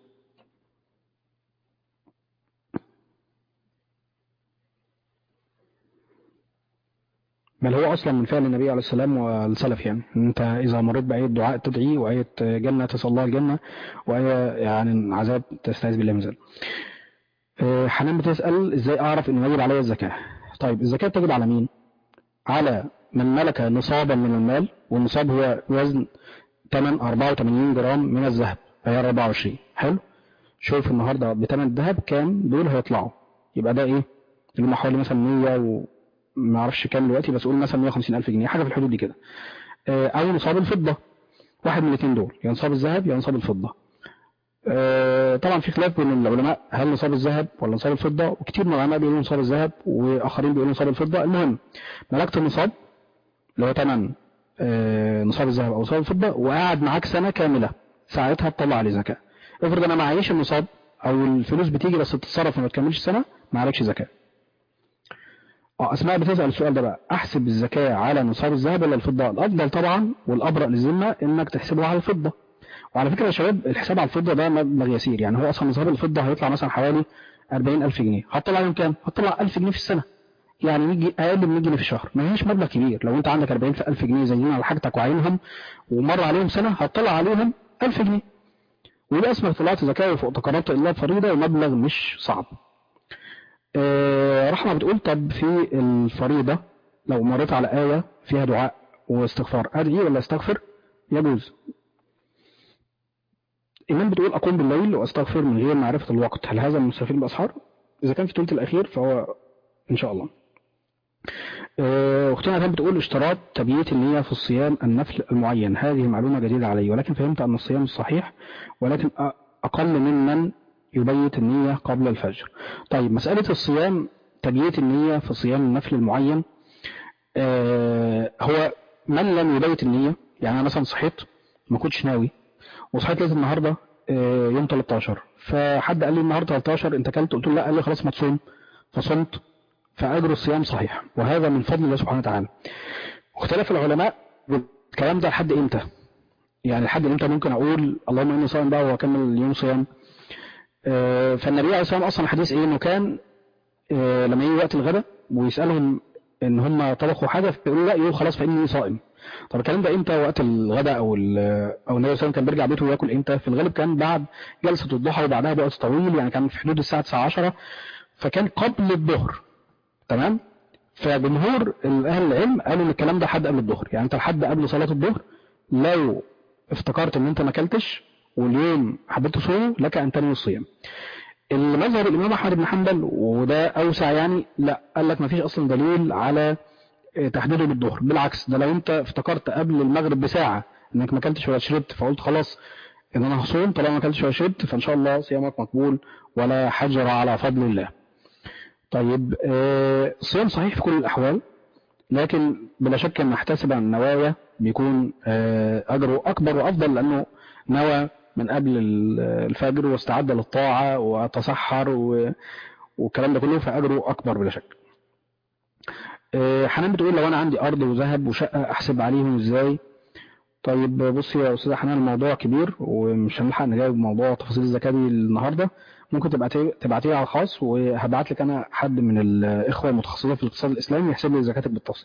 بل هو اصلا من فعل النبي عليه السلام والسلف يعني انت اذا مريت بايه دعاء تدعي وايه جنه تسال الله الجنه وايه يعني عذاب تستعيذ بالله من ذلك آه، حنان بتسال ازاي اعرف ان يجب علي الزكاه طيب الزكاه تجب على مين على من ملك نصابا من المال والنصاب هو وزن 8 84 جرام من الذهب هي 24 حلو شوف النهارده بثمن الذهب كام دول هيطلعوا يبقى ده ايه اللي هم حوالي مثلا 100 و ما اعرفش كام دلوقتي بس قول مثلا 150 الف جنيه حاجه في الحدود دي كده آه، او نصاب الفضه واحد من الاثنين دول يا نصاب الذهب يا نصاب الفضه آه، طبعا في خلاف بين العلماء هل نصاب الذهب ولا نصاب الفضه وكتير من العلماء بيقولوا نصاب الذهب واخرين بيقولوا نصاب الفضه المهم ملكت النصاب اللي هو ثمن آه، نصاب الذهب او نصاب الفضه وقاعد معاك سنه كامله ساعتها تطلع عليه زكاه افرض انا معيش النصاب او الفلوس بتيجي بس تتصرف وما تكملش سنه ما عليكش زكاه اه اسماء بتسال السؤال ده بقى احسب الزكاه على نصاب الذهب ولا الفضه الافضل طبعا والابرأ للذمه انك تحسبه على الفضه وعلى فكره يا شباب الحساب على الفضه ده مبلغ يسير يعني هو اصلا نصاب الفضه هيطلع مثلا حوالي 40000 جنيه هتطلع يوم كام هتطلع 1000 جنيه في السنه يعني يجي اقل من 100 جنيه في الشهر ما هيش مبلغ كبير لو انت عندك 40000 جنيه زينا على حاجتك وعينهم ومر عليهم سنه هتطلع عليهم 1000 جنيه ويبقى اسمك طلعت زكاه وفوق تقربت الا فريضه ومبلغ مش صعب آه، رحمة بتقول طب في الفريضة لو مريت على آية فيها دعاء واستغفار أدعي ولا استغفر يجوز إيمان بتقول أقوم بالليل وأستغفر من غير معرفة الوقت هل هذا المستفيد بأسحار إذا كان في الثلث الأخير فهو إن شاء الله آه، أختنا هل بتقول اشتراط تبييت النية في الصيام النفل المعين هذه معلومة جديدة علي ولكن فهمت أن الصيام صحيح ولكن أ- أقل ممن يبيت النية قبل الفجر طيب مسألة الصيام تبييت النية في صيام النفل المعين آه هو من لم يبيت النية يعني أنا مثلا صحيت ما كنتش ناوي وصحيت لقيت النهاردة آه يوم 13 فحد قال لي النهاردة 13 انت كلت قلت له لا قال لي خلاص ما تصوم فصمت فأجر الصيام صحيح وهذا من فضل الله سبحانه وتعالى واختلف العلماء الكلام ده لحد امتى يعني لحد امتى ممكن اقول اللهم اني صائم بقى واكمل اليوم صيام آه، فالنبي عليه الصلاه والسلام اصلا الحديث ايه انه كان آه، لما يجي وقت الغداء ويسالهم ان هم طبخوا حاجه فيقولوا لا يقول خلاص فاني صائم طب الكلام ده امتى وقت الغداء او ال- او النبي صلى الله عليه وسلم كان بيرجع بيته وياكل امتى في الغالب كان بعد جلسه الضحى وبعدها بوقت طويل يعني كان في حدود الساعه 9 10 فكان قبل الظهر تمام فجمهور اهل العلم قالوا ان الكلام ده حد قبل الظهر يعني انت لحد قبل صلاه الظهر لو افتكرت ان انت ما اكلتش واليوم حبيت تصوم لك ان تنوي الصيام المذهب الامام احمد بن حنبل وده اوسع يعني لا قال لك ما فيش اصلا دليل على اه، تحديده بالظهر بالعكس ده لو انت افتكرت قبل المغرب بساعه انك ما اكلتش ولا شربت فقلت خلاص ان انا هصوم طالما ما اكلتش ولا شربت فان شاء الله صيامك مقبول ولا حجر على فضل الله طيب اه، الصيام صحيح في كل الاحوال لكن بلا شك ان نحتسب عن النوايا بيكون اه، اجره اكبر وافضل لانه نوى من قبل ال- الفجر واستعد للطاعة وتسحر و- والكلام ده كله فأجره أكبر بلا شك آه، حنان بتقول لو أنا عندي أرض وذهب وشقة أحسب عليهم إزاي طيب بصي يا أستاذة حنان الموضوع كبير ومش هنلحق نجاوب موضوع تفاصيل الزكاة دي النهاردة ممكن تبعتي تبعتيه على الخاص وهبعت لك أنا حد من الإخوة المتخصصين في الاقتصاد الإسلامي يحسب لي زكاتك بالتفصيل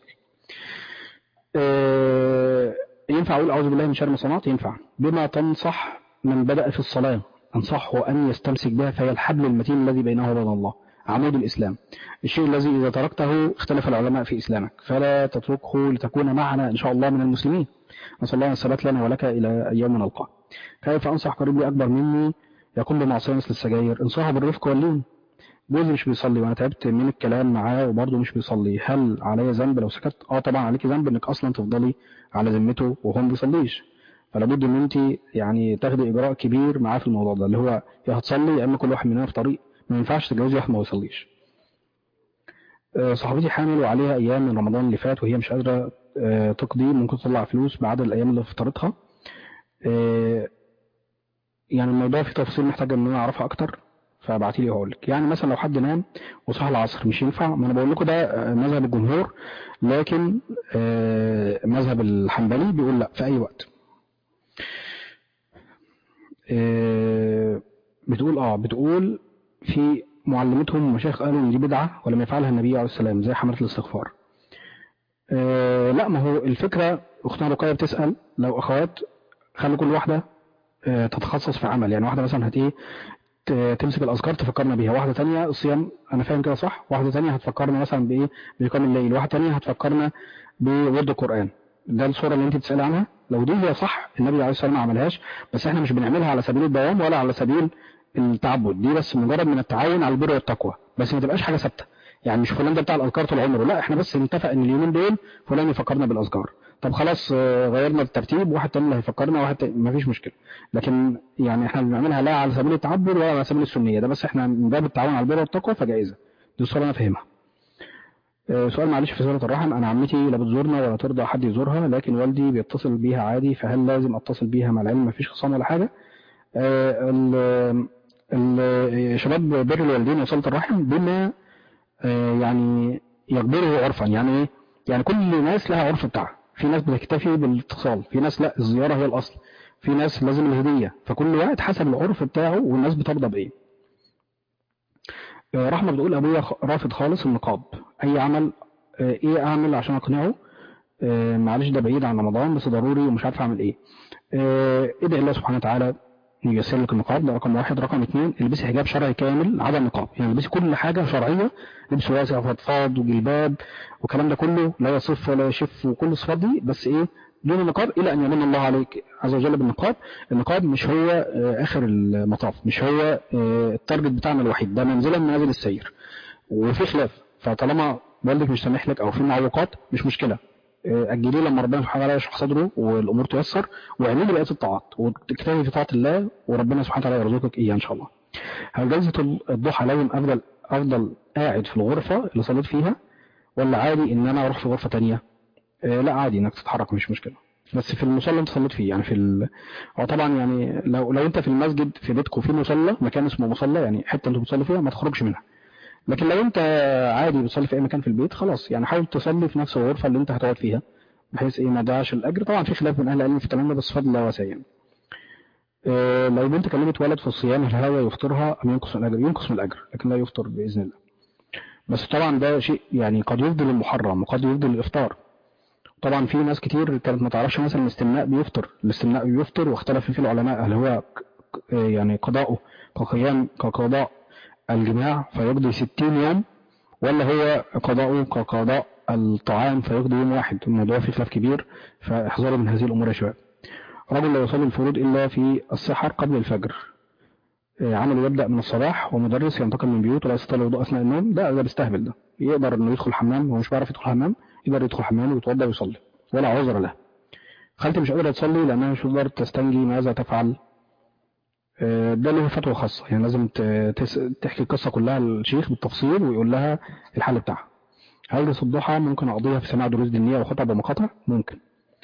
آه، ينفع أقول أعوذ بالله من شر ما صنعت ينفع بما تنصح من بدأ في الصلاة أنصحه أن يستمسك بها فهي الحبل المتين الذي بينه وبين الله عمود الإسلام الشيء الذي إذا تركته اختلف العلماء في إسلامك فلا تتركه لتكون معنا إن شاء الله من المسلمين نسأل الله الثبات لنا ولك إلى يوم نلقاه كيف أنصح قريب لي أكبر مني يقوم بمعصية مثل السجاير انصحه بالرفق واللين جوزي مش بيصلي وانا تعبت من الكلام معاه وبرضه مش بيصلي هل عليا ذنب لو سكت اه طبعا عليكي ذنب انك اصلا تفضلي على ذمته وهو ما بيصليش فلا بد ان انت يعني تاخدي اجراء كبير معاه في الموضوع ده اللي هو يا هتصلي يا اما كل واحد مننا في طريق ما ينفعش تتجوزي واحد ما بيصليش آه، صاحبتي حامل وعليها ايام من رمضان اللي فات وهي مش قادره آه، تقضي ممكن تطلع فلوس بعدد الايام اللي فطرتها آه، يعني الموضوع فيه تفاصيل محتاجه ان انا اعرفها اكتر فابعتي لي واقول لك يعني مثلا لو حد نام وصحى العصر مش ينفع ما انا بقول لكم ده آه، مذهب الجمهور لكن آه، مذهب الحنبلي بيقول لا في اي وقت آه، بتقول اه بتقول في معلمتهم مشايخ قالوا ان دي بدعه ولم يفعلها النبي عليه السلام زي حمله الاستغفار آه، لا ما هو الفكره اختنا رقيه بتسال لو اخوات خلي كل واحده آه، تتخصص في عمل يعني واحده مثلا هت ايه ت- تمسك الاذكار تفكرنا بيها واحده تانية الصيام انا فاهم كده صح واحده تانية هتفكرنا مثلا بايه بقيام الليل واحده تانية هتفكرنا بورد القران ده الصوره اللي انت بتسالي عنها لو دي هي صح النبي عليه الصلاه والسلام ما عملهاش بس احنا مش بنعملها على سبيل الدوام ولا على سبيل التعبد دي بس مجرد من التعاون على البر والتقوى بس ما تبقاش حاجه ثابته يعني مش فلان ده بتاع الاذكار طول عمره لا احنا بس نتفق ان اليومين دول فلان يفكرنا بالاذكار طب خلاص آه، غيرنا الترتيب واحد تاني اللي هيفكرنا واحد تاني مفيش مشكله لكن يعني احنا بنعملها لا على سبيل التعبد ولا على سبيل السنيه ده بس احنا من باب التعاون على البر والتقوى فجائزه دي الصوره انا فاهمها آه، سؤال معلش في صلة الرحم أنا عمتي لا بتزورنا ولا ترضى حد يزورها لكن والدي بيتصل بيها عادي فهل لازم أتصل بيها مع العلم مفيش خصام ولا حاجة آه، ال- ال- شباب بر الوالدين وصلة الرحم بما آه، يعني يقدره عرفا يعني ايه يعني كل ناس لها عرف بتاعها في ناس بتكتفي بالاتصال في ناس لا الزيارة هي الأصل في ناس لازم الهدية فكل واحد حسب العرف بتاعه والناس بترضى بإيه آه، رحمة بتقول أبويا خ- رافض خالص النقاب أي عمل آه، إيه أعمل عشان أقنعه آه، معلش ده بعيد عن رمضان بس ضروري ومش عارف أعمل إيه آه، ادعي الله سبحانه وتعالى ييسر لك النقاب ده رقم واحد رقم اثنين البسي حجاب شرعي كامل عدم نقاب يعني البسي كل حاجة شرعية لبس واسع وفضفاض وجلباب والكلام ده كله لا يصف ولا يشف وكل الصفات دي بس ايه دون النقاب الى ان يمن الله عليك عز وجل بالنقاب النقاب مش هو آه، اخر المطاف مش هو آه، التارجت بتاعنا الوحيد ده منزله من منازل السير وفي خلاف فطالما والدك مش سامح لك او في معوقات مش مشكله آه، اجليه لما ربنا سبحانه وتعالى يشرح صدره والامور تيسر واعملي بقيه الطاعات وتجتهدي في طاعه الله وربنا سبحانه وتعالى يرزقك اياها ان شاء الله. هل جلسه الضحى لازم افضل افضل قاعد في الغرفه اللي صليت فيها ولا عادي ان انا اروح في غرفه تانية؟ آه، لا عادي انك تتحرك مش مشكله. بس في المصلى اللي انت صليت فيه يعني في ال... هو طبعا يعني لو لو انت في المسجد في بيتكم في مصلى مكان اسمه مصلى يعني حته انت بتصلي فيها ما تخرجش منها. لكن لو انت عادي بتصلي في اي مكان في البيت خلاص يعني حاول تصلي في نفس الغرفه اللي انت هتقعد فيها بحيث ايه ما تضيعش الاجر طبعا في خلاف من اهل العلم في الكلام ده بس فضل الله واسع يعني. اه لو بنت كلمت ولد في الصيام هل هذا يفطرها ام ينقص من الاجر؟ ينقص من الاجر لكن لا يفطر باذن الله. بس طبعا ده شيء يعني قد يفضي للمحرم وقد يفضي للافطار. طبعا في ناس كتير كانت ما تعرفش مثلا الاستمناء بيفطر، الاستمناء بيفطر واختلف فيه العلماء هل هو ك- ك- يعني قضاؤه كقيام كقضاء الجماع فيقضي 60 يوم ولا هو قضاؤه كقضاء الطعام فيقضي يوم واحد الموضوع فيه خلاف كبير فاحذروا من هذه الامور يا شباب رجل لا يصلي الفروض الا في السحر قبل الفجر آه، عمله يبدا من الصباح ومدرس ينتقل من بيوت ولا يستطيع الوضوء اثناء النوم ده ده بيستهبل ده يقدر انه يدخل حمام هو مش بيعرف يدخل حمام يقدر يدخل حمام ويتوضا ويصلي ولا عذر له خالتي مش قادره تصلي لانها مش قادره تستنجي ماذا تفعل آه، ده له فتوى خاصة يعني لازم ت- تس- تحكي القصة كلها للشيخ بالتفصيل ويقول لها الحل بتاعها هل جلسة الضحى ممكن أقضيها في سماع دروس دينية وخطب ومقاطع؟ ممكن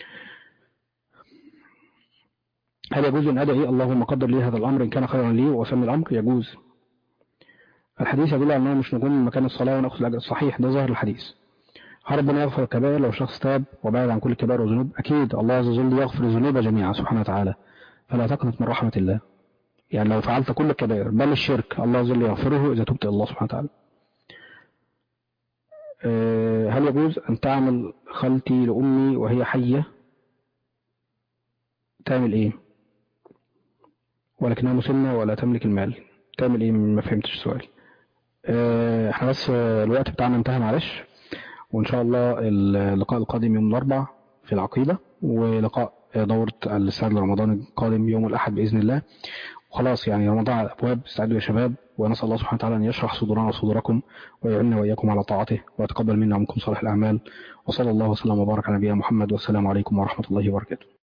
هل يجوز أن أدعي اللهم قدر لي هذا الأمر إن كان خيرا لي وأسمي الأمر؟ يجوز الحديث يدل على أنه مش نقوم من مكان الصلاة ونأخذ الأجر صحيح ده ظاهر الحديث هل ربنا يغفر الكبائر لو شخص تاب وبعد عن كل الكبائر والذنوب؟ أكيد الله عز وجل يغفر الذنوب جميعا سبحانه وتعالى فلا تقنط من رحمة الله يعني لو فعلت كل الكبائر بل الشرك الله عز وجل يغفره إذا تبت إلى الله سبحانه وتعالى آه، هل يجوز أن تعمل خالتي لأمي وهي حية تعمل إيه ولكنها مسنة ولا تملك المال تعمل إيه ما فهمتش السؤال آه، احنا بس آه، الوقت بتاعنا انتهى معلش وإن شاء الله اللقاء القادم يوم الأربع في العقيدة ولقاء آه، دورة السنة رمضان القادم يوم الأحد بإذن الله وخلاص يعني رمضان على الأبواب استعدوا يا شباب ونسأل الله سبحانه وتعالى أن يشرح صدورنا وصدوركم ويعيننا وإياكم على طاعته ويتقبل منا ومنكم صالح الأعمال وصلى الله وسلم وبارك على نبينا محمد والسلام عليكم ورحمة الله وبركاته